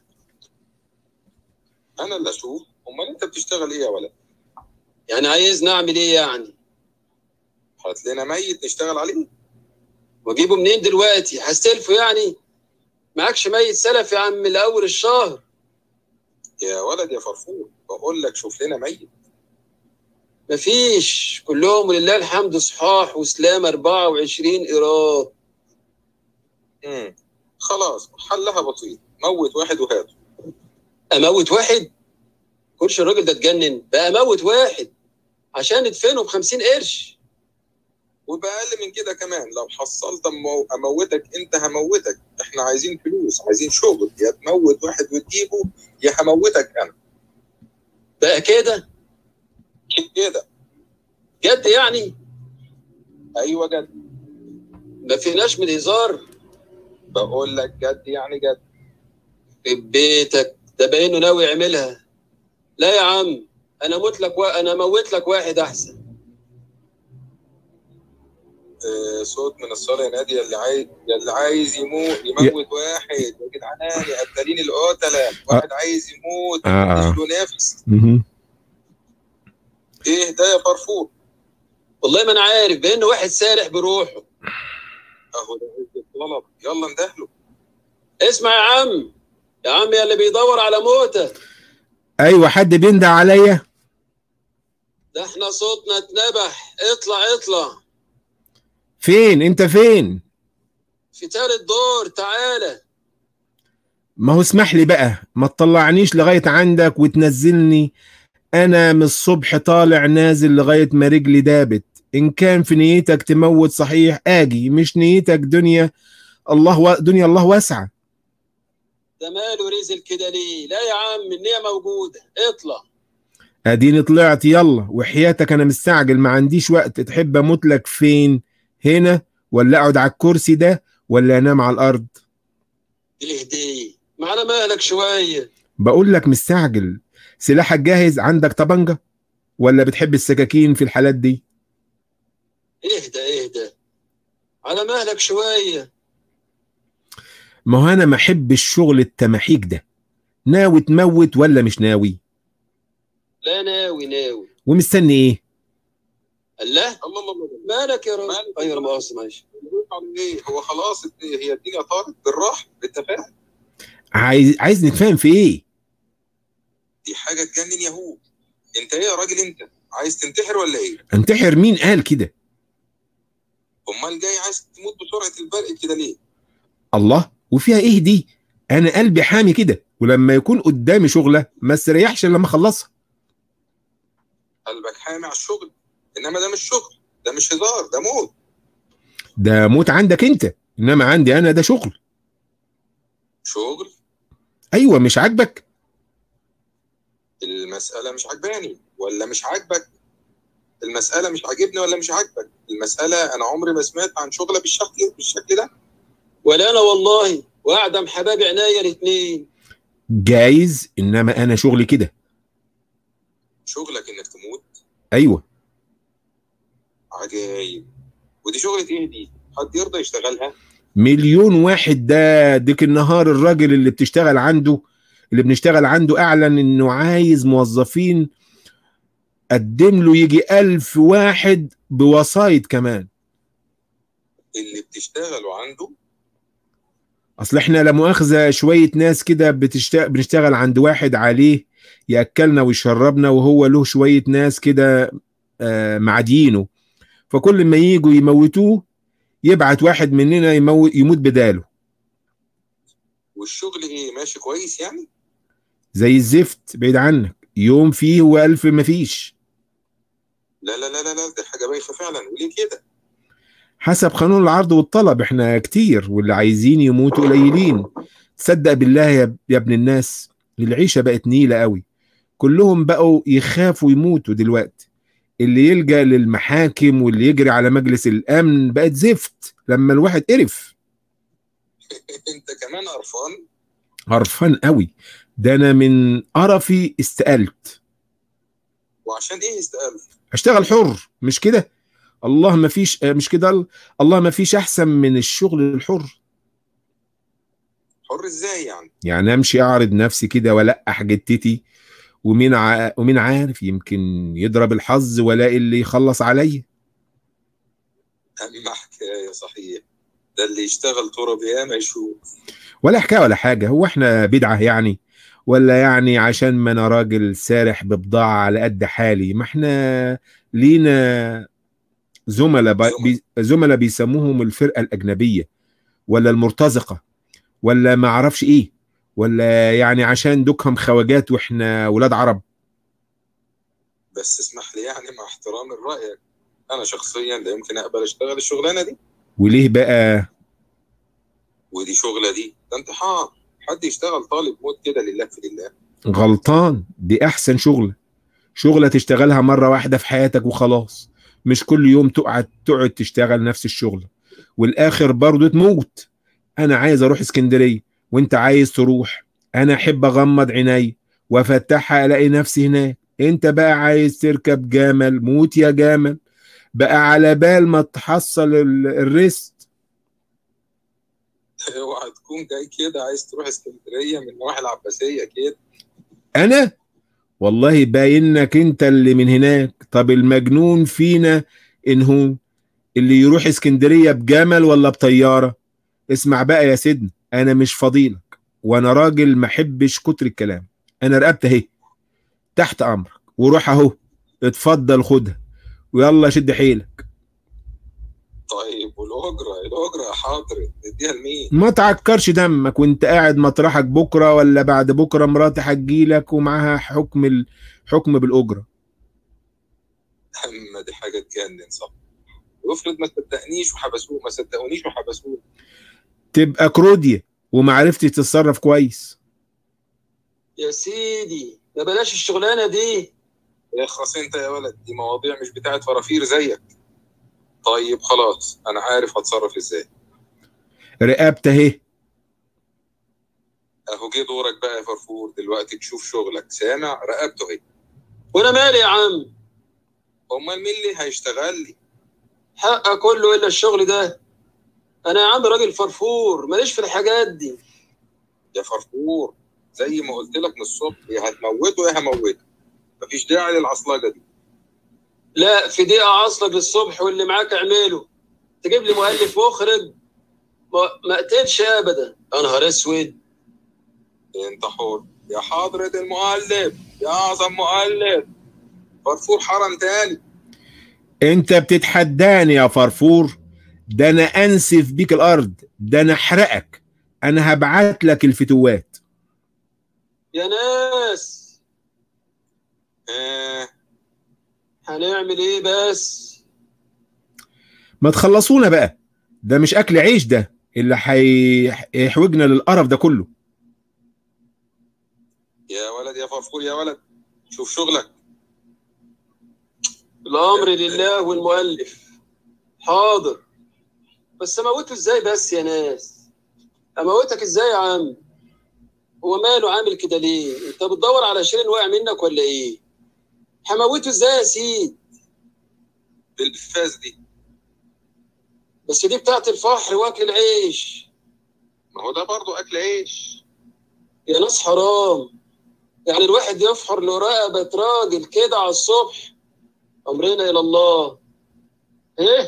انا اللي اشوف امال انت بتشتغل ايه يا ولد يعني عايزني اعمل ايه يعني هات لنا ميت نشتغل عليه واجيبه منين دلوقتي هستلفه يعني معكش ميت سلف يا عم لاول الشهر يا ولد يا فرفور بقول لك شوف لنا ميت مفيش كلهم ولله الحمد صحاح وسلام 24 ايراد مم. خلاص حلها بسيط موت واحد وهاته اموت واحد كلش الراجل ده اتجنن بقى اموت واحد عشان ندفنه ب 50 قرش وبأقل من كده كمان لو حصلت أمو- اموتك انت هموتك احنا عايزين فلوس عايزين شغل يا تموت واحد وتجيبه يا هموتك انا بقى كده كده جد يعني ايوه جد ما فيناش من هزار بقول لك جد يعني جد في بيتك ده باينه ناوي يعملها لا يا عم انا موت لك و... انا موت لك واحد احسن آه صوت من الصاله ينادي اللي عايز اللي عايز يموت يموت واحد يا جدعان يا قتالين القتله واحد عايز يموت آه، آه. مش له نفس مهم. ايه ده يا فرفور والله ما انا عارف بانه واحد سارح بروحه اهو ده عز الطلب يلا ندهله اسمع يا عم يا عم يا اللي بيدور على موته ايوه حد بيندع عليا ده احنا صوتنا اتنبح اطلع اطلع فين انت فين في تالت دور تعالى ما هو اسمح لي بقى ما تطلعنيش لغايه عندك وتنزلني انا من الصبح طالع نازل لغايه ما رجلي دابت ان كان في نيتك تموت صحيح اجي مش نيتك دنيا الله و... دنيا الله واسعه ده ماله رزل كده ليه لا يا عم النية موجودة اطلع اديني طلعت يلا وحياتك انا مستعجل ما عنديش وقت تحب اموت لك فين هنا ولا اقعد على الكرسي ده ولا انام على الارض اهدي ما على مالك شوية بقول لك مستعجل سلاحك جاهز عندك طبنجة ولا بتحب السكاكين في الحالات دي اهدى اهدى على مهلك شوية ما هو انا ما احب الشغل التماحيك ده ناوي تموت ولا مش ناوي لا ناوي ناوي ومستني ايه الله الله الله الله مالك يا راجل مالك؟ ايوه لا مؤاخذة معلش بنقول على ايه هو خلاص الد- هي الدنيا طارت بالراحه بالتفاهم عايز عايز نتفاهم في ايه دي حاجه تجنن يهو انت ايه يا راجل انت عايز تنتحر ولا ايه انتحر مين قال كده امال جاي عايز تموت بسرعه البرق كده ليه الله وفيها ايه دي انا قلبي حامي كده ولما يكون قدامي شغله ما استريحش إلا لما اخلصها قلبك حامي على الشغل انما ده مش شغل ده مش هزار ده موت ده موت عندك انت انما عندي انا ده شغل شغل ايوه مش عاجبك المساله مش عجباني ولا مش عاجبك المساله مش عاجبني ولا مش عاجبك المساله انا عمري ما سمعت عن شغله بالشكل بالشكل ده ولا انا والله واعدم حباب عينيا الاثنين جايز انما انا شغلي كده شغلك انك تموت ايوه عجايب ودي شغلة ايه دي؟ حد يرضى يشتغلها؟ مليون واحد ده ديك النهار الراجل اللي بتشتغل عنده اللي بنشتغل عنده اعلن انه عايز موظفين قدم له يجي ألف واحد بوسايط كمان اللي بتشتغلوا عنده اصل احنا لا مؤاخذه شويه ناس كده بتشتغل بنشتغل عند واحد عليه ياكلنا ويشربنا وهو له شويه ناس كده آه، معادينه فكل ما يجوا يموتوه يبعت واحد مننا يموت يموت بداله والشغل ايه ماشي كويس يعني؟ زي الزفت بعيد عنك يوم فيه والف مفيش لا لا لا لا لا دي حاجة بايخة فعلا وليه كده؟ حسب قانون العرض والطلب احنا كتير واللي عايزين يموتوا قليلين تصدق بالله يا يا ابن الناس العيشة بقت نيلة قوي كلهم بقوا يخافوا يموتوا دلوقتي اللي يلجأ للمحاكم واللي يجري على مجلس الأمن بقت زفت لما الواحد قرف انت كمان قرفان؟ قرفان قوي ده أنا من قرفي استقلت وعشان ايه استقلت؟ اشتغل حر مش كده الله ما فيش آه، مش كده الله ما فيش احسن من الشغل الحر حر ازاي يعني؟ يعني امشي اعرض نفسي كده والقح جتتي ومين ع... ومين عارف يمكن يضرب الحظ والاقي اللي يخلص عليا اهم حكاية صحيح ده اللي يشتغل تراب ياما يشوف ولا حكايه ولا حاجه هو احنا بدعه يعني ولا يعني عشان ما انا راجل سارح ببضاعه على قد حالي ما احنا لينا زملاء ب- بي... زملاء بيسموهم الفرقه الاجنبيه ولا المرتزقه ولا ما اعرفش ايه ولا يعني عشان دوكهم خواجات واحنا ولاد عرب بس اسمح لي يعني مع احترامي لرأيك انا شخصيا لا يمكن اقبل اشتغل الشغلانة دي وليه بقى ودي شغلة دي ده انتحار حد يشتغل طالب موت كده لله في لله غلطان دي احسن شغله شغله تشتغلها مره واحده في حياتك وخلاص مش كل يوم تقعد تقعد تشتغل نفس الشغله والاخر برضه تموت انا عايز اروح اسكندريه وانت عايز تروح انا احب اغمض عيني وافتحها الاقي نفسي هناك انت بقى عايز تركب جمل موت يا جمل بقى على بال ما تحصل ال- الريست اوعى تكون جاي كده عايز تروح اسكندرية من نواحي العباسية كده انا والله باينك انت اللي من هناك طب المجنون فينا انه اللي يروح اسكندريه بجمل ولا بطياره اسمع بقى يا سيدنا انا مش فضيلك وانا راجل ما احبش كتر الكلام انا رقبت اهي تحت امرك وروح اهو اتفضل خدها ويلا شد حيلك طيب والاجرة الاجرة يا حاضر نديها لمين؟ ما تعكرش دمك وانت قاعد مطرحك بكره ولا بعد بكره مراتي هتجيلك ومعاها حكم ال... حكم بالاجره اما دي حاجة تجنن صح وافرض ما صدقنيش وحبسوه ما صدقونيش وحبسوه تبقى كروديا ومعرفتي تتصرف كويس يا سيدي ما بلاش الشغلانه دي اخلص انت يا ولد دي مواضيع مش بتاعت فرافير زيك طيب خلاص انا عارف هتصرف ازاي رقبت اهي اهو جه دورك بقى يا فرفور دلوقتي تشوف شغلك سامع رقبته اهي وانا مالي يا عم امال مين اللي هيشتغل لي حقك كله الا الشغل ده انا يا عم راجل فرفور ماليش في الحاجات دي يا فرفور زي ما قلت لك من الصبح يا هتموته يا هموته مفيش داعي للعصلجه دي لا في دقيقه عصلك للصبح واللي معاك اعمله تجيب لي مؤلف مخرج ما ما قتلش ابدا يا نهار اسود انت حر يا حضرة المؤلف يا اعظم مؤلف فرفور حرم تاني انت بتتحداني يا فرفور ده انا انسف بيك الارض ده انا احرقك انا هبعت لك الفتوات يا ناس آه هنعمل ايه بس ما تخلصونا بقى ده مش اكل عيش ده اللي هيحوجنا للقرف ده كله يا ولد يا فرفور يا ولد شوف شغلك الامر لله والمؤلف حاضر بس اموته ازاي بس يا ناس اموتك ازاي يا عم هو ماله عامل كده ليه انت بتدور على شيرين واقع منك ولا ايه هموته ازاي يا سيد بالفاس دي بس دي بتاعت الفحر واكل عيش ما هو ده برضه اكل عيش يا ناس حرام يعني الواحد يفحر له رقبة راجل كده على الصبح أمرنا إلى الله إيه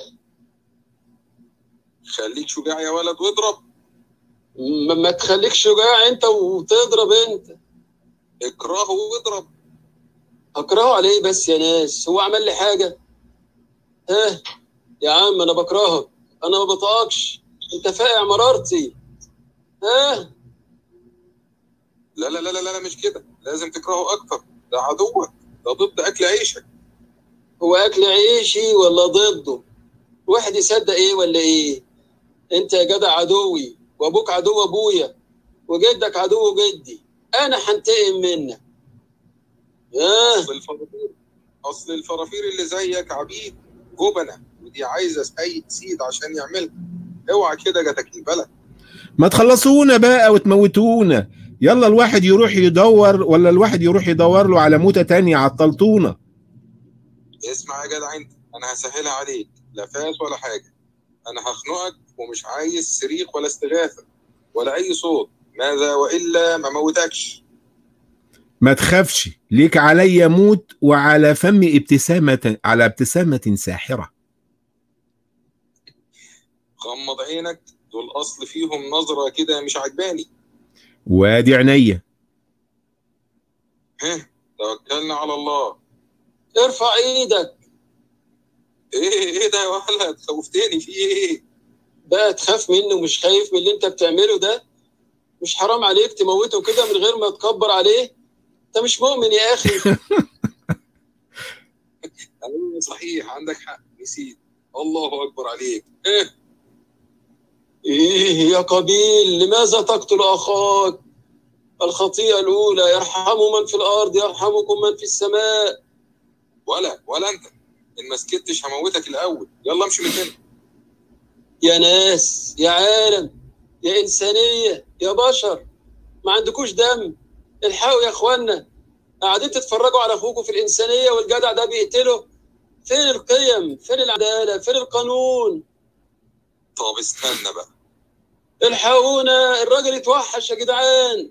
خليك شجاع يا ولد واضرب ما ما تخليك شجاع أنت وتضرب أنت اكرهه واضرب أكرهه على إيه بس يا ناس هو عمل لي حاجة ها يا عم أنا بكرهك أنا ما بطاقش أنت فاقع مرارتي ها لا لا لا لا لا مش كده لازم تكرهه اكتر ده عدوك ده ضد اكل عيشك هو أكل عيشي ولا ضده الواحد يصدق إيه ولا إيه أنت يا جدع عدوي وأبوك عدو أبويا وجدك عدو جدي أنا هنتقم منك ها اصل الفرافير اصل الفرافير اللي زيك عبيد جبنه ودي عايزه اي سيد عشان يعملها اوعى كده جاتك البلد ما تخلصونا بقى وتموتونا يلا الواحد يروح يدور ولا الواحد يروح يدور له على موتة تانية عطلتونا اسمع يا جدع انت انا هسهلها عليك لا فاس ولا حاجه انا هخنقك ومش عايز صريخ ولا استغاثه ولا اي صوت ماذا والا ما موتكش ما تخافش ليك علي موت وعلى فم ابتسامة على ابتسامة ساحرة غمض عينك دول اصل فيهم نظره كده مش عجباني وادي عينيا ها توكلنا على الله ارفع إيدك ايه ايه ده يا ولد خوفتني في ايه بقى تخاف منه ومش خايف من اللي انت بتعمله ده مش حرام عليك تموته كده من غير ما تكبر عليه انت مش مؤمن يا اخي ايوه صحيح عندك حق نسيت الله اكبر عليك ايه ايه يا قبيل لماذا تقتل اخاك الخطيئة الأولى يرحم من في الأرض يرحمكم من في السماء ولا ولا انت ان ما سكتش هموتك الاول يلا امشي من هنا يا ناس يا عالم يا إنسانية يا بشر ما عندكوش دم الحقوا يا إخوانا قاعدين تتفرجوا على أخوكم في الإنسانية والجدع ده بيقتله فين القيم فين العدالة فين القانون طب استنى بقى الحقونا الراجل اتوحش يا جدعان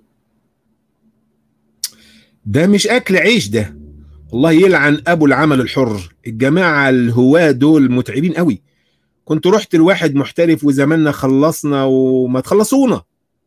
ده مش اكل عيش ده الله يلعن ابو العمل الحر الجماعه الهواه دول متعبين قوي كنت رحت لواحد محترف وزماننا خلصنا وما تخلصونا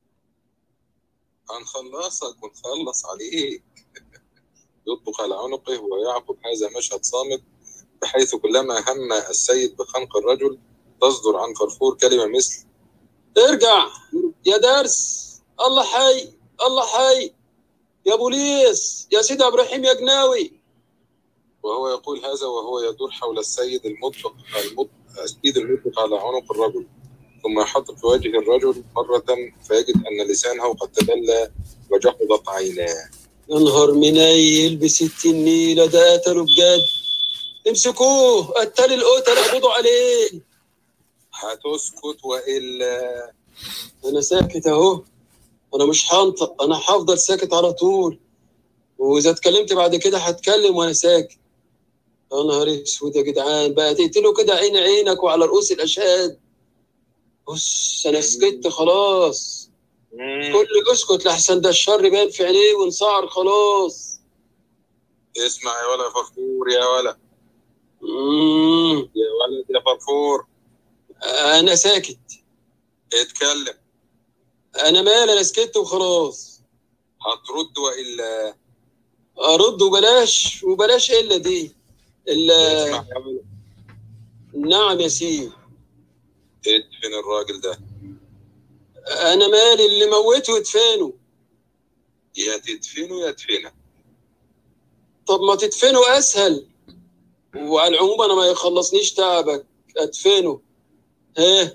هنخلصك ونخلص عليك يطبق على عنقه ويعقب هذا مشهد صامت بحيث كلما هم السيد بخنق الرجل تصدر عن فرفور كلمة مثل ارجع يا درس الله حي الله حي يا بوليس يا سيدي ابراهيم يا جناوي وهو يقول هذا وهو يدور حول السيد المطلق المطلق السيد المطلق على عنق الرجل ثم يحط في وجه الرجل مرة فيجد أن لسانه قد تدلى وجحظت عيناه يا نهار منيل بستين نيلة ده قتله بجد امسكوه قتل القتل اقبضوا عليه هتسكت وإلا انا ساكت اهو انا مش هنطق انا هفضل ساكت على طول واذا اتكلمت بعد كده هتكلم وانا ساكت يا نهار اسود يا جدعان بقى تقتلوا كده عين عينك وعلى رؤوس الاشهاد بص انا سكت خلاص كل اسكت لحسن ده الشر باين في عينيه وانصعر خلاص اسمع يا ولا فرفور يا ولا مم. يا ولد يا فرفور انا ساكت اتكلم انا مال انا سكت وخلاص هترد وإلا ارد وبلاش وبلاش الا دي الا اسمع يا ولد نعم يا سيدي ادفن الراجل ده انا مالي اللي موته ادفنه يا تدفنه يا تدفنه طب ما تدفنه اسهل وعلى العموم انا ما يخلصنيش تعبك ادفنه ها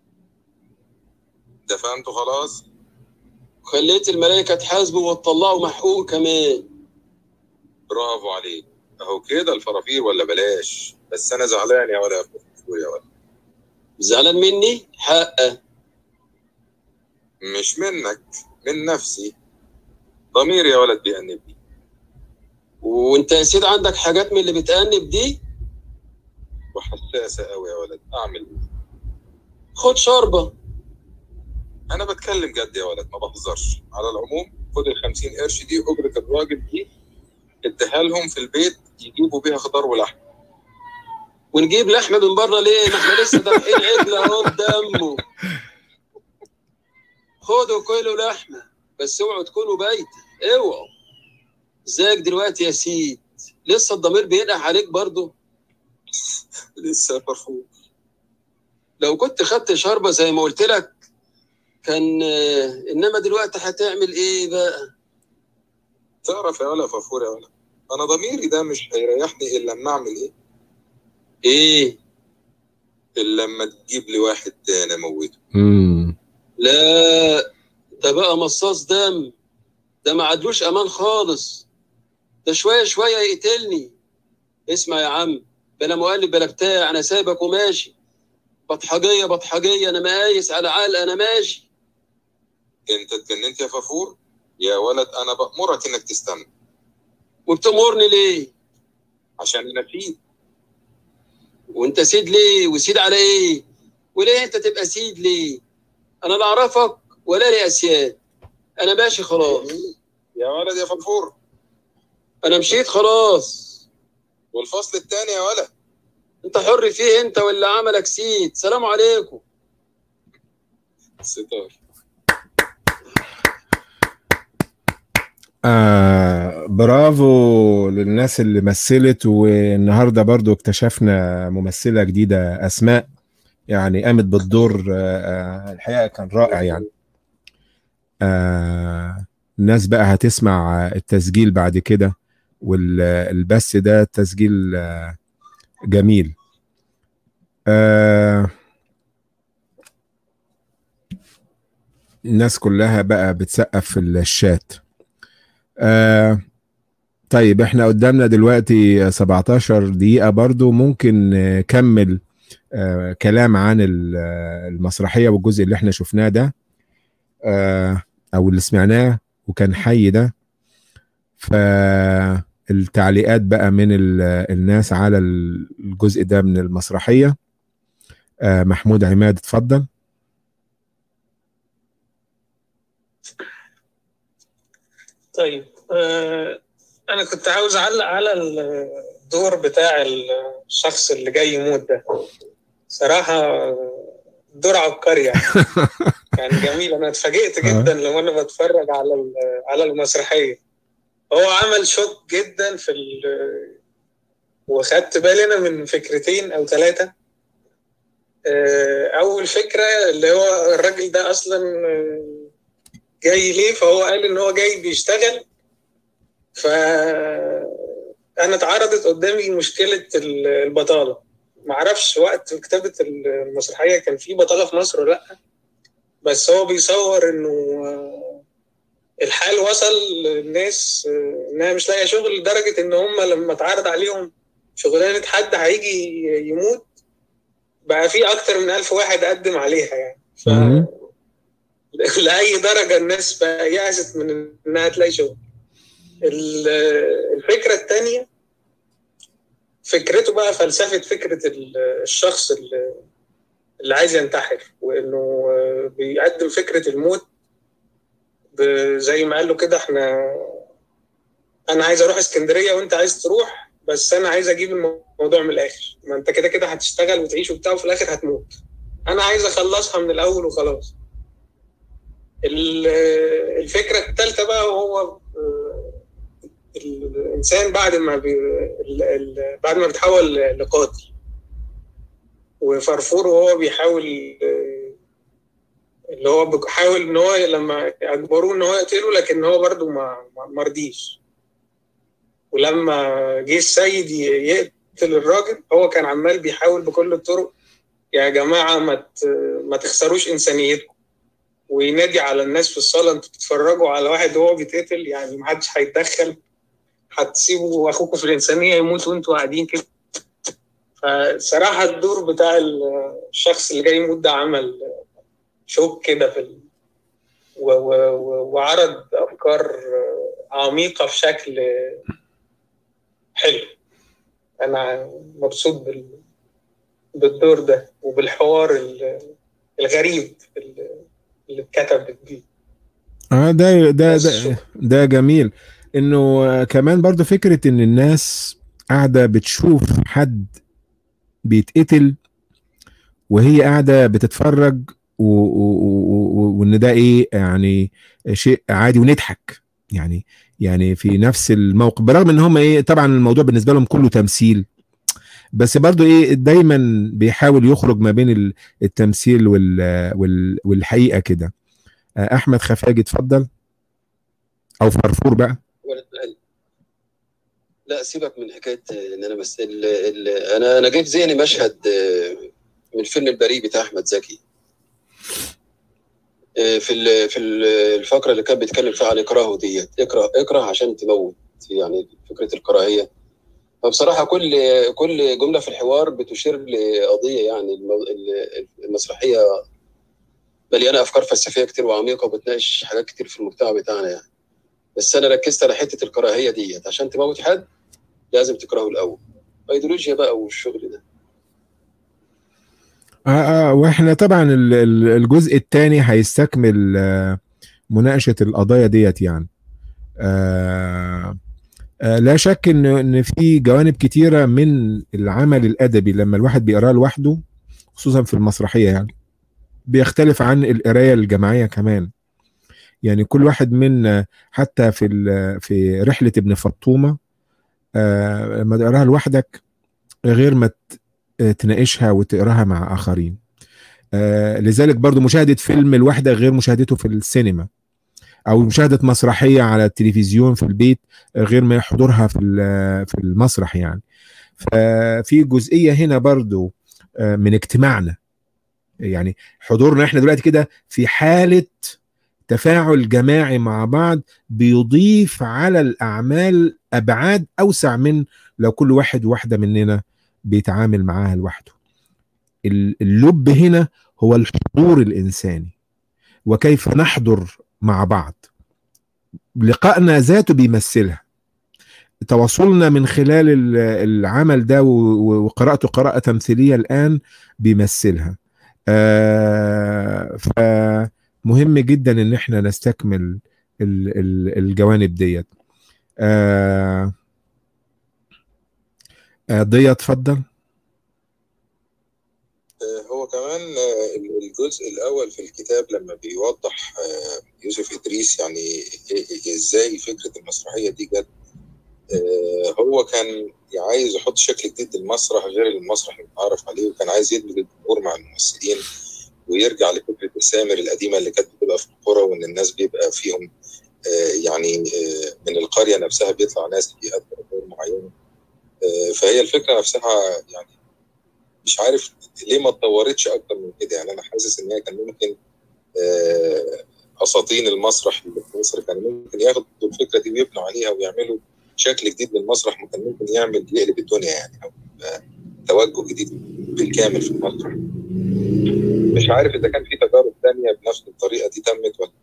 دفنته خلاص خليت الملائكه تحاسبه وتطلعه محقوق كمان برافو عليك اهو كده الفرافير ولا بلاش بس انا زعلان يا ولا يا فرفور يا ولا زعلان مني حقه مش منك من نفسي ضميري يا ولد بيأنبني وانت يا سيد عندك حاجات من اللي بتأنب دي وحساسه قوي يا ولد اعمل ايه خد شوربه انا بتكلم جد يا ولد ما بهزرش على العموم خد ال 50 قرش دي اجره الراجل دي اديها لهم في البيت يجيبوا بيها خضار ولحم ونجيب لحمه من بره ليه؟ ما احنا لسه دافعين عجل اهو بدمه خدوا كيلو لحمه بس اوعوا تكونوا بايته اوعوا ازيك دلوقتي يا سيد لسه الضمير بينقح عليك برضه لسه فرفور لو كنت خدت شربة زي ما قلت لك كان آه، انما دلوقتي هتعمل ايه بقى تعرف يا ولا فرفور يا ولا انا ضميري ده مش هيريحني الا لما اعمل ايه ايه الا لما تجيب لي واحد تاني اموته امم لا ده بقى مصاص دم ده ما عدلوش امان خالص ده شويه شويه يقتلني اسمع يا عم بلا مقلب بلا بتاع انا سايبك وماشي بطحجيه بطحجيه انا مقايس على عقل انا ماشي انت اتجننت يا فرفور يا ولد انا بأمرك انك تستنى وبتأمرني ليه عشان انا فيه وانت سيد ليه وسيد على ايه وليه انت تبقى سيد ليه انا لا اعرفك ولا لي اسياد انا ماشي خلاص يا ولد يا فرفور انا مشيت خلاص والفصل التاني يا ولد انت حر فيه انت واللي عملك سيد سلام عليكم ستار آه برافو للناس اللي مثلت والنهارده برضو اكتشفنا ممثله جديده اسماء يعني قامت بالدور آه آه، الحقيقه كان رائع يعني آه الناس بقى هتسمع التسجيل بعد كده والبث ده تسجيل آه جميل آه الناس كلها بقى بتسقف في الشات آه طيب احنا قدامنا دلوقتي 17 دقيقة برضو ممكن نكمل آه كلام عن ال- آه، المسرحية والجزء اللي احنا شفناه ده آه او اللي سمعناه وكان حي ده فالتعليقات بقى من ال- الناس على الجزء ده من المسرحية آه محمود عماد اتفضل طيب آه، انا كنت عاوز اعلق على الدور بتاع الشخص اللي جاي يموت ده صراحة دور عبقري يعني كان جميل انا اتفاجئت جدا لما انا بتفرج على ال- على المسرحية هو عمل شوك جدا في ال وخدت بالي انا من فكرتين او ثلاثة اول فكرة اللي هو الراجل ده اصلا آه، جاي ليه فهو قال ان هو جاي بيشتغل ف انا اتعرضت قدامي مشكله ال- البطاله معرفش وقت كتابه المسرحيه كان في بطاله في مصر ولا لا بس هو بيصور انه آه، الحال وصل للناس آه، انها مش لاقيه شغل لدرجه ان هم لما اتعرض عليهم شغلانه حد هيجي يموت بقى في اكتر من ألف واحد قدم عليها يعني ف... مهم. لاي درجه الناس بقى يأست من انها تلاقي شغل ال- الفكره الثانيه فكرته بقى فلسفه فكره ال- الشخص اللي اللي عايز ينتحر وانه بيقدم فكره الموت ب- زي ما قال له كده احنا انا عايز اروح اسكندريه وانت عايز تروح بس انا عايز اجيب الموضوع من الاخر ما انت كده كده هتشتغل وتعيش وبتاع وفي الاخر هتموت انا عايز اخلصها من الاول وخلاص ال- الفكره الثالثه بقى هو آه، الانسان بعد ما بي ال- ال- بعد ما بيتحول لقاتل وفرفور وهو بيحاول آه، اللي هو بيحاول ان هو لما اجبروه ان هو يقتله لكن هو برضه ما ما- ما رضيش ولما جه السيد ي- يقتل الراجل هو كان عمال بيحاول بكل الطرق يا جماعه ما ت- ما تخسروش انسانيتكم وينادي على الناس في الصاله انتوا بتتفرجوا على واحد وهو بيتقتل يعني ما حدش هيتدخل هتسيبوا اخوكم في الانسانيه يموت وانتوا قاعدين كده فصراحه الدور بتاع الشخص اللي جاي يموت ده عمل شوك كده في ال... و... و... و... وعرض افكار عميقه في شكل حلو انا مبسوط بال... بالدور ده وبالحوار ال- الغريب اللي اللي اتكتب بيه اه ده ده بس ده, شكراً. ده جميل انه آه، كمان برضو فكرة ان الناس قاعدة بتشوف حد بيتقتل وهي قاعدة بتتفرج و- و- و- و- وان ده ايه يعني شيء عادي ونضحك يعني يعني في نفس الموقف برغم ان هم ايه طبعا الموضوع بالنسبة لهم كله تمثيل بس برضو ايه دايما بيحاول يخرج ما بين ال- التمثيل وال وال والحقيقة كده آه، احمد خفاجي اتفضل او فرفور بقى ولد القلب. لا سيبك من حكايه ان انا بس ال ال انا انا جاي في ذهني مشهد آه، من الفيلم البريء بتاع احمد زكي آه، في ال- في ال- الفقره اللي كان بيتكلم فيها عن اكراهه ديت اكره اكره عشان تموت يعني فكره الكراهيه فبصراحه كل كل جمله في الحوار بتشير لقضيه يعني المو- ال- المسرحيه مليانه افكار فلسفيه كتير وعميقه وبتناقش حاجات كتير في المجتمع بتاعنا يعني بس انا ركزت على حته الكراهيه ديت عشان تموت حد لازم تكرهه الاول ايديولوجيا بقى والشغل ده آه آه واحنا طبعا ال- ال- الجزء الثاني هيستكمل آه مناقشة القضايا ديت يعني آه آه لا شك ان ان في جوانب كتيرة من العمل الادبي لما الواحد بيقراه لوحده خصوصا في المسرحية يعني بيختلف عن القراية الجماعية كمان يعني كل واحد من حتى في ال- في رحلة ابن فطومة آه لما تقراها لوحدك غير ما ت- تناقشها وتقراها مع آخرين آه لذلك برضو مشاهدة فيلم الوحدة غير مشاهدته في السينما أو مشاهدة مسرحية على التلفزيون في البيت غير ما حضورها في ال- في المسرح يعني ففي جزئية هنا برضو آه من اجتماعنا يعني حضورنا احنا دلوقتي كده في حالة تفاعل جماعي مع بعض بيضيف على الأعمال أبعاد أوسع من لو كل واحد واحدة مننا بيتعامل معاها لوحده ال- اللب هنا هو الحضور الإنساني وكيف نحضر مع بعض لقائنا ذاته بيمثلها تواصلنا من خلال ال- العمل ده و- و- وقراءته قراءة تمثيلية الآن بيمثلها آه فمهم جدا ان احنا نستكمل ال- ال- الجوانب ديت آه آه ضيا اتفضل آه، هو كمان آه، الجزء الأول في الكتاب لما بيوضح آه، يوسف إدريس يعني إيه- إيه- إزاي فكرة المسرحية دي جت آه، هو كان عايز يحط شكل جديد للمسرح غير المسرح المتعارف عليه وكان عايز يدمج الجمهور مع الممثلين ويرجع لفكرة السامر القديمة اللي كانت بتبقى في القرى وإن الناس بيبقى فيهم آه، يعني آه، من القرية نفسها بيطلع ناس بيأدوا أدوار معينة آه، فهي الفكرة نفسها يعني مش عارف ليه ما اتطورتش اكتر من كده يعني انا حاسس ان هي كان ممكن آه، اساطين المسرح اللي في مصر كان ممكن ياخدوا الفكره دي ويبنوا عليها ويعملوا شكل جديد للمسرح ما كان ممكن يعمل يقلب الدنيا يعني او يبقى توجه جديد بالكامل في المسرح مش عارف اذا كان في تجارب تانية بنفس الطريقه دي تمت ولا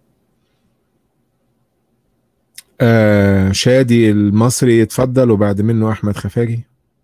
آه شادي المصري اتفضل وبعد منه احمد خفاجي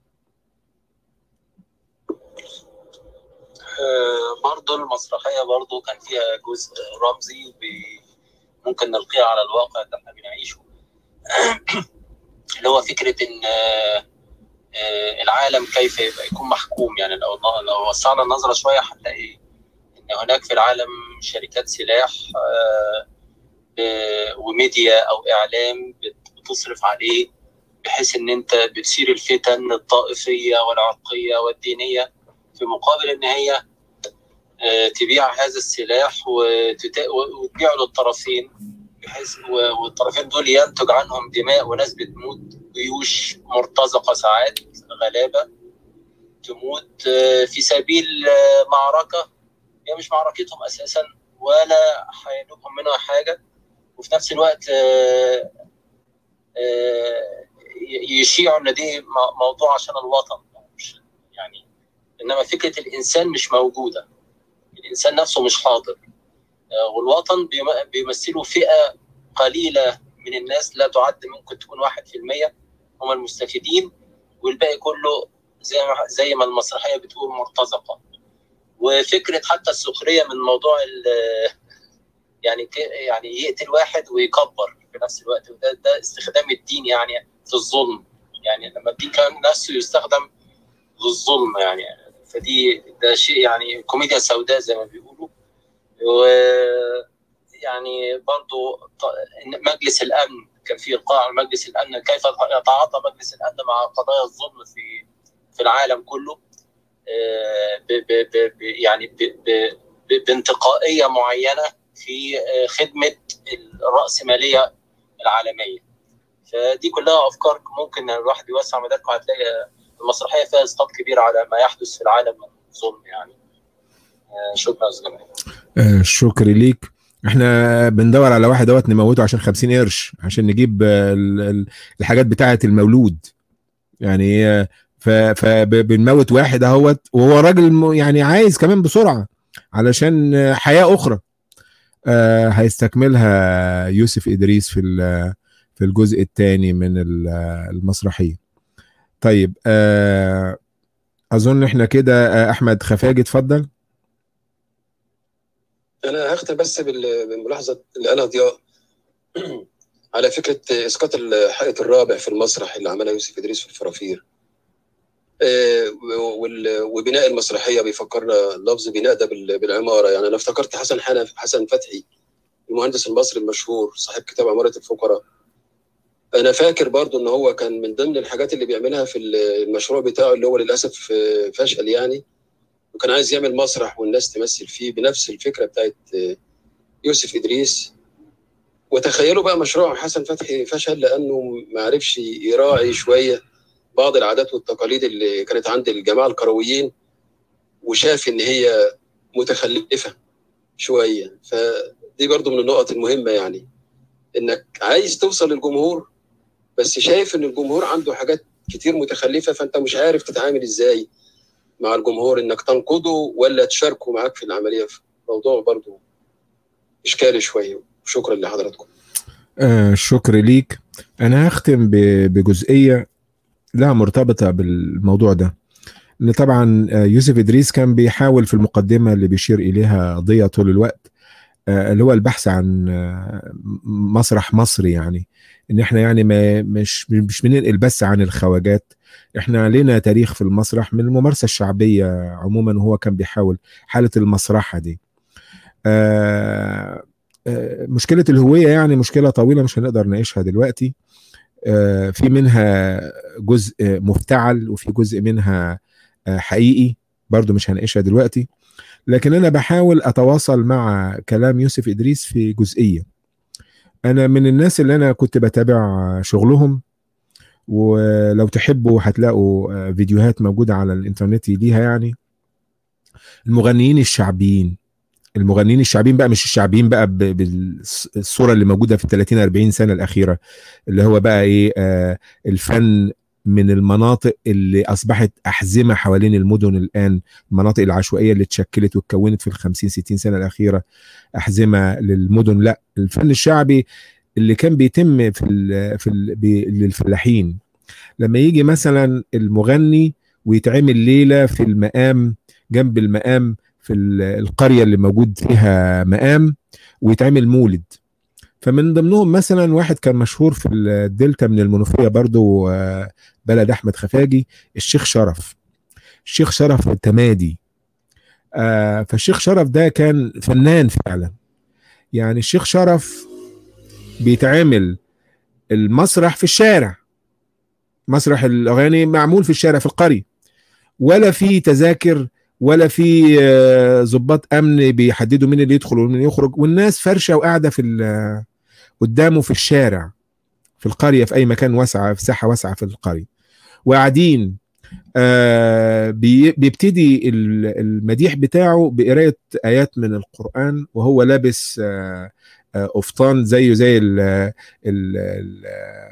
آه، برضو المسرحية برضو كان فيها جزء رمزي ب- ممكن نلقيه على الواقع اللي احنا بنعيشه اللي هو فكرة إن آه، آه، العالم كيف يبقى يكون محكوم يعني لو لو وسعنا النظرة شوية هنلاقي إن هناك في العالم شركات سلاح آه، آه، وميديا أو إعلام بت- بتصرف عليه بحيث إن أنت بتثير الفتن الطائفية والعرقية والدينية في مقابل إن هي آه، تبيع هذا السلاح وتت- وتبيعه للطرفين بحيث و- والطرفين دول ينتج عنهم دماء وناس بتموت جيوش مرتزقه ساعات غلابه تموت آه، في سبيل آه، معركه هي مش معركتهم اساسا ولا هينوبهم منها حاجه وفي نفس الوقت آه، آه، ي- يشيعوا ان دي م- موضوع عشان الوطن مش يعني انما فكره الانسان مش موجوده الانسان نفسه مش حاضر آه، والوطن بيم- بيمثلوا فئه قليله من الناس لا تعد ممكن تكون 1% هم المستفيدين والباقي كله زي ما زي ما المسرحيه بتقول مرتزقه وفكره حتى السخريه من موضوع يعني يعني يقتل واحد ويكبر في نفس الوقت وده ده استخدام الدين يعني في الظلم يعني لما الدين كان نفسه يستخدم للظلم يعني فدي ده شيء يعني كوميديا سوداء زي ما بيقولوا و يعني برضو مجلس الامن كان في القاء على مجلس الامن كيف يتعاطى مجلس الامن مع قضايا الظلم في في العالم كله ب ب ب يعني ب ب بانتقائيه معينه في خدمه الراسماليه العالميه فدي كلها افكار ممكن الواحد يوسع مداركه هتلاقي المسرحيه فيها اسقاط كبير على ما يحدث في العالم من ظلم يعني شكرا استاذ شكرا ليك احنا بندور على واحد دوت نموته عشان 50 قرش عشان نجيب الحاجات بتاعه المولود يعني فبنموت واحد اهوت وهو راجل يعني عايز كمان بسرعه علشان حياه اخرى آه هيستكملها يوسف ادريس في في الجزء الثاني من المسرحيه طيب آه اظن احنا كده احمد خفاجي اتفضل انا هختم بس بالملاحظه اللي قالها ضياء على فكره اسقاط الحائط الرابع في المسرح اللي عملها يوسف ادريس في الفرافير وبناء المسرحيه بيفكرنا لفظ بناء ده بالعماره يعني انا افتكرت حسن حنف حسن فتحي المهندس المصري المشهور صاحب كتاب عماره الفقراء انا فاكر برضو ان هو كان من ضمن الحاجات اللي بيعملها في المشروع بتاعه اللي هو للاسف فشل يعني وكان عايز يعمل مسرح والناس تمثل فيه بنفس الفكره بتاعت يوسف ادريس وتخيلوا بقى مشروع حسن فتحي فشل لانه ما عرفش يراعي شويه بعض العادات والتقاليد اللي كانت عند الجماعه الكرويين وشاف ان هي متخلفه شويه فدي برضو من النقط المهمه يعني انك عايز توصل للجمهور بس شايف ان الجمهور عنده حاجات كتير متخلفه فانت مش عارف تتعامل ازاي مع الجمهور انك تنقده ولا تشاركه معاك في العمليه في موضوع برضو اشكالي شويه شكرا لحضراتكم آه شكر ليك انا هختم بجزئيه لها مرتبطه بالموضوع ده ان طبعا يوسف ادريس كان بيحاول في المقدمه اللي بيشير اليها ضيا طول الوقت اللي هو البحث عن مسرح مصري يعني ان احنا يعني ما مش مش بننقل بس عن الخواجات احنا لنا تاريخ في المسرح من الممارسه الشعبيه عموما وهو كان بيحاول حاله المسرحه دي آآ آآ مشكله الهويه يعني مشكله طويله مش هنقدر نعيشها دلوقتي في منها جزء مفتعل وفي جزء منها حقيقي برضو مش هنعيشها دلوقتي لكن انا بحاول اتواصل مع كلام يوسف ادريس في جزئيه انا من الناس اللي انا كنت بتابع شغلهم ولو تحبوا هتلاقوا فيديوهات موجوده على الانترنت ليها يعني المغنيين الشعبيين المغنيين الشعبيين بقى مش الشعبيين بقى بالصوره اللي موجوده في ال 30 40 سنه الاخيره اللي هو بقى ايه آه الفن من المناطق اللي اصبحت احزمه حوالين المدن الان المناطق العشوائيه اللي اتشكلت واتكونت في ال 50 60 سنه الاخيره احزمه للمدن لا الفن الشعبي اللي كان بيتم في ال في ال للفلاحين لما يجي مثلا المغني ويتعمل ليله في المقام جنب المقام في القريه اللي موجود فيها مقام ويتعمل مولد فمن ضمنهم مثلا واحد كان مشهور في الدلتا من المنوفيه برضو بلد احمد خفاجي الشيخ شرف الشيخ شرف التمادي فالشيخ شرف ده كان فنان فعلا يعني الشيخ شرف بيتعمل المسرح في الشارع مسرح الاغاني معمول في الشارع في القريه ولا في تذاكر ولا في ضباط امن بيحددوا مين اللي يدخل ومين يخرج والناس فرشه وقاعده في قدامه في الشارع في القريه في اي مكان واسعه في ساحه واسعه في القريه وقاعدين آه بيبتدي المديح بتاعه بقرايه ايات من القران وهو لابس آه قفطان زيه زي ال ال ال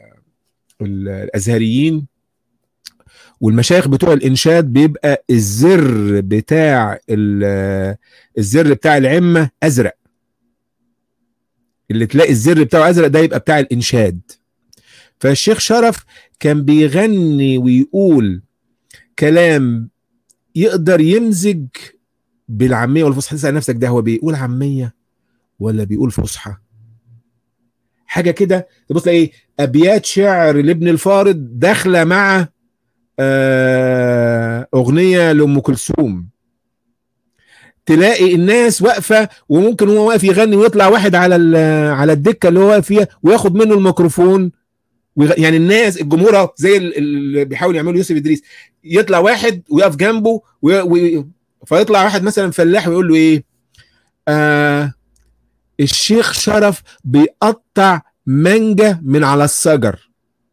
ال الازهريين والمشايخ بتوع الانشاد بيبقى الزر بتاع الزر بتاع العمه ازرق اللي تلاقي الزر بتاعه ازرق ده يبقى بتاع الانشاد فالشيخ شرف كان بيغني ويقول كلام يقدر يمزج بالعاميه والفصحى تسال نفسك ده هو بيقول عاميه ولا بيقول فصحى حاجه كده تبص ايه ابيات شعر لابن الفارض داخله مع آه، اغنيه لام كلثوم تلاقي الناس واقفه وممكن هو واقف يغني ويطلع واحد على ال- على الدكه اللي هو واقف فيها وياخد منه الميكروفون ويغ... يعني الناس الجمهور أهو زي ال- اللي بيحاول يعملوا يوسف ادريس يطلع واحد ويقف جنبه وي... وي... فيطلع واحد مثلا فلاح ويقول له ايه آه الشيخ شرف بيقطع مانجا من على الشجر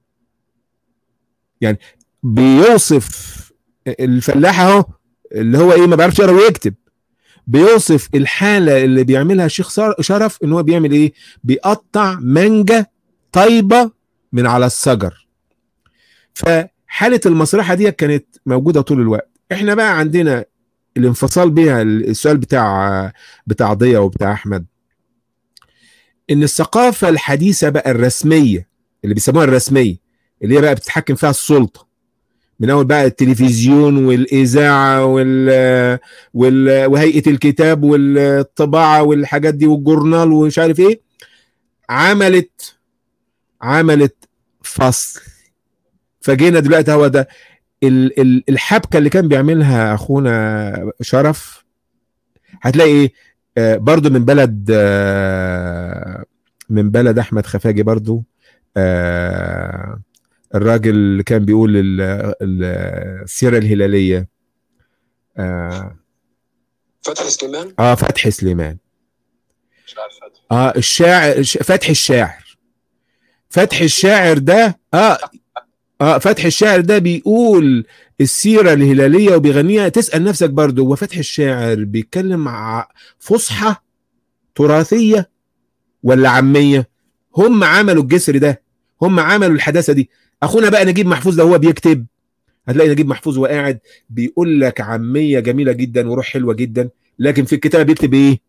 يعني بيوصف الفلاح اهو اللي هو ايه ما بيعرفش يقرا ويكتب بيوصف الحاله اللي بيعملها الشيخ صار- شرف ان هو بيعمل ايه بيقطع مانجا طيبه من على الشجر فحاله المسرحه دي كانت موجوده طول الوقت احنا بقى عندنا الانفصال بيها السؤال بتاع بتاع ضيا وبتاع احمد ان الثقافه الحديثه بقى الرسميه اللي بيسموها الرسميه اللي هي بقى بتتحكم فيها السلطه من اول بقى التلفزيون والاذاعه وال, وال... وهيئه الكتاب والطباعه والحاجات دي والجورنال ومش عارف ايه عملت عملت فصل فجينا دلوقتي هو ده ال... ال... الحبكه اللي كان بيعملها اخونا شرف هتلاقي ايه آه برضو من بلد آه من بلد احمد خفاجي برضو آه الراجل اللي كان بيقول ال- ال- السيره الهلاليه اه, فتحي سليمان آه فتحي سليمان مش عارف فتحي. اه الشاعر الش- فتحي الشاعر فتحي الشاعر ده اه اه فتحي الشاعر ده بيقول السيره الهلاليه وبيغنيها تسال نفسك برضه هو فتحي الشاعر بيتكلم ع- فصحى تراثيه ولا عاميه هم عملوا الجسر ده هم عملوا الحداثه دي اخونا بقى نجيب محفوظ ده هو بيكتب هتلاقي نجيب محفوظ وهو قاعد بيقول لك عاميه جميله جدا وروح حلوه جدا لكن في الكتابه بيكتب ايه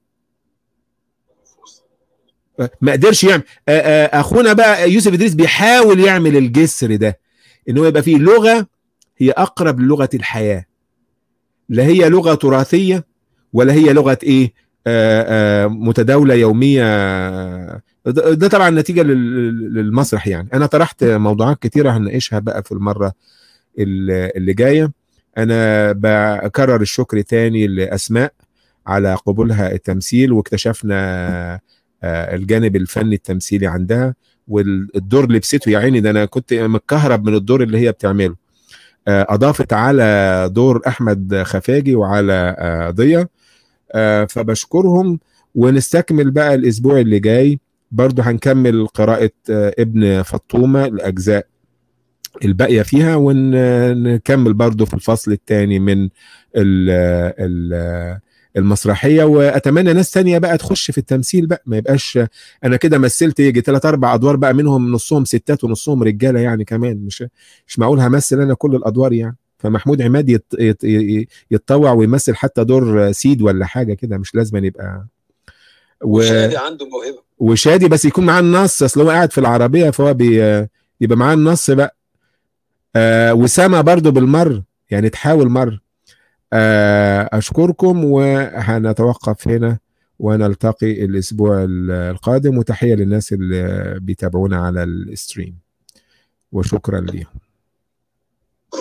ما قدرش يعمل آه، آه، اخونا بقى يوسف ادريس بيحاول يعمل الجسر ده ان هو يبقى فيه لغه هي اقرب للغه الحياه لا هي لغه تراثيه ولا هي لغه ايه آه، آه، متداوله يوميه ده ده طبعا نتيجه لل- للمسرح يعني انا طرحت موضوعات كتيره هنناقشها بقى في المره ال- اللي جايه انا بكرر الشكر تاني لاسماء على قبولها التمثيل واكتشفنا آه، الجانب الفني التمثيلي عندها والدور لبسته يا عيني ده انا كنت متكهرب من الدور اللي هي بتعمله آه، اضافت على دور احمد خفاجي وعلى آه، ضيا آه، فبشكرهم ونستكمل بقى الاسبوع اللي جاي برضو هنكمل قراءة آه، ابن فطومة الأجزاء الباقية فيها ونكمل برضو في الفصل الثاني من ال ال المسرحية وأتمنى ناس تانية بقى تخش في التمثيل بقى ما يبقاش أنا كده مثلت يجي ثلاث أربع أدوار بقى منهم نصهم ستات ونصهم رجالة يعني كمان مش مش معقول همثل أنا كل الأدوار يعني فمحمود عماد يت يت يتطوع ويمثل حتى دور سيد ولا حاجة كده مش لازم أن يبقى و... وشادي عنده موهبه وشادي بس يكون معاه النص اصل هو قاعد في العربيه فهو بي يبقى معاه النص بقى آه وسامة برضو بالمر يعني تحاول مر آه اشكركم وهنتوقف هنا ونلتقي الاسبوع القادم وتحيه للناس اللي بيتابعونا على الستريم وشكرا ليهم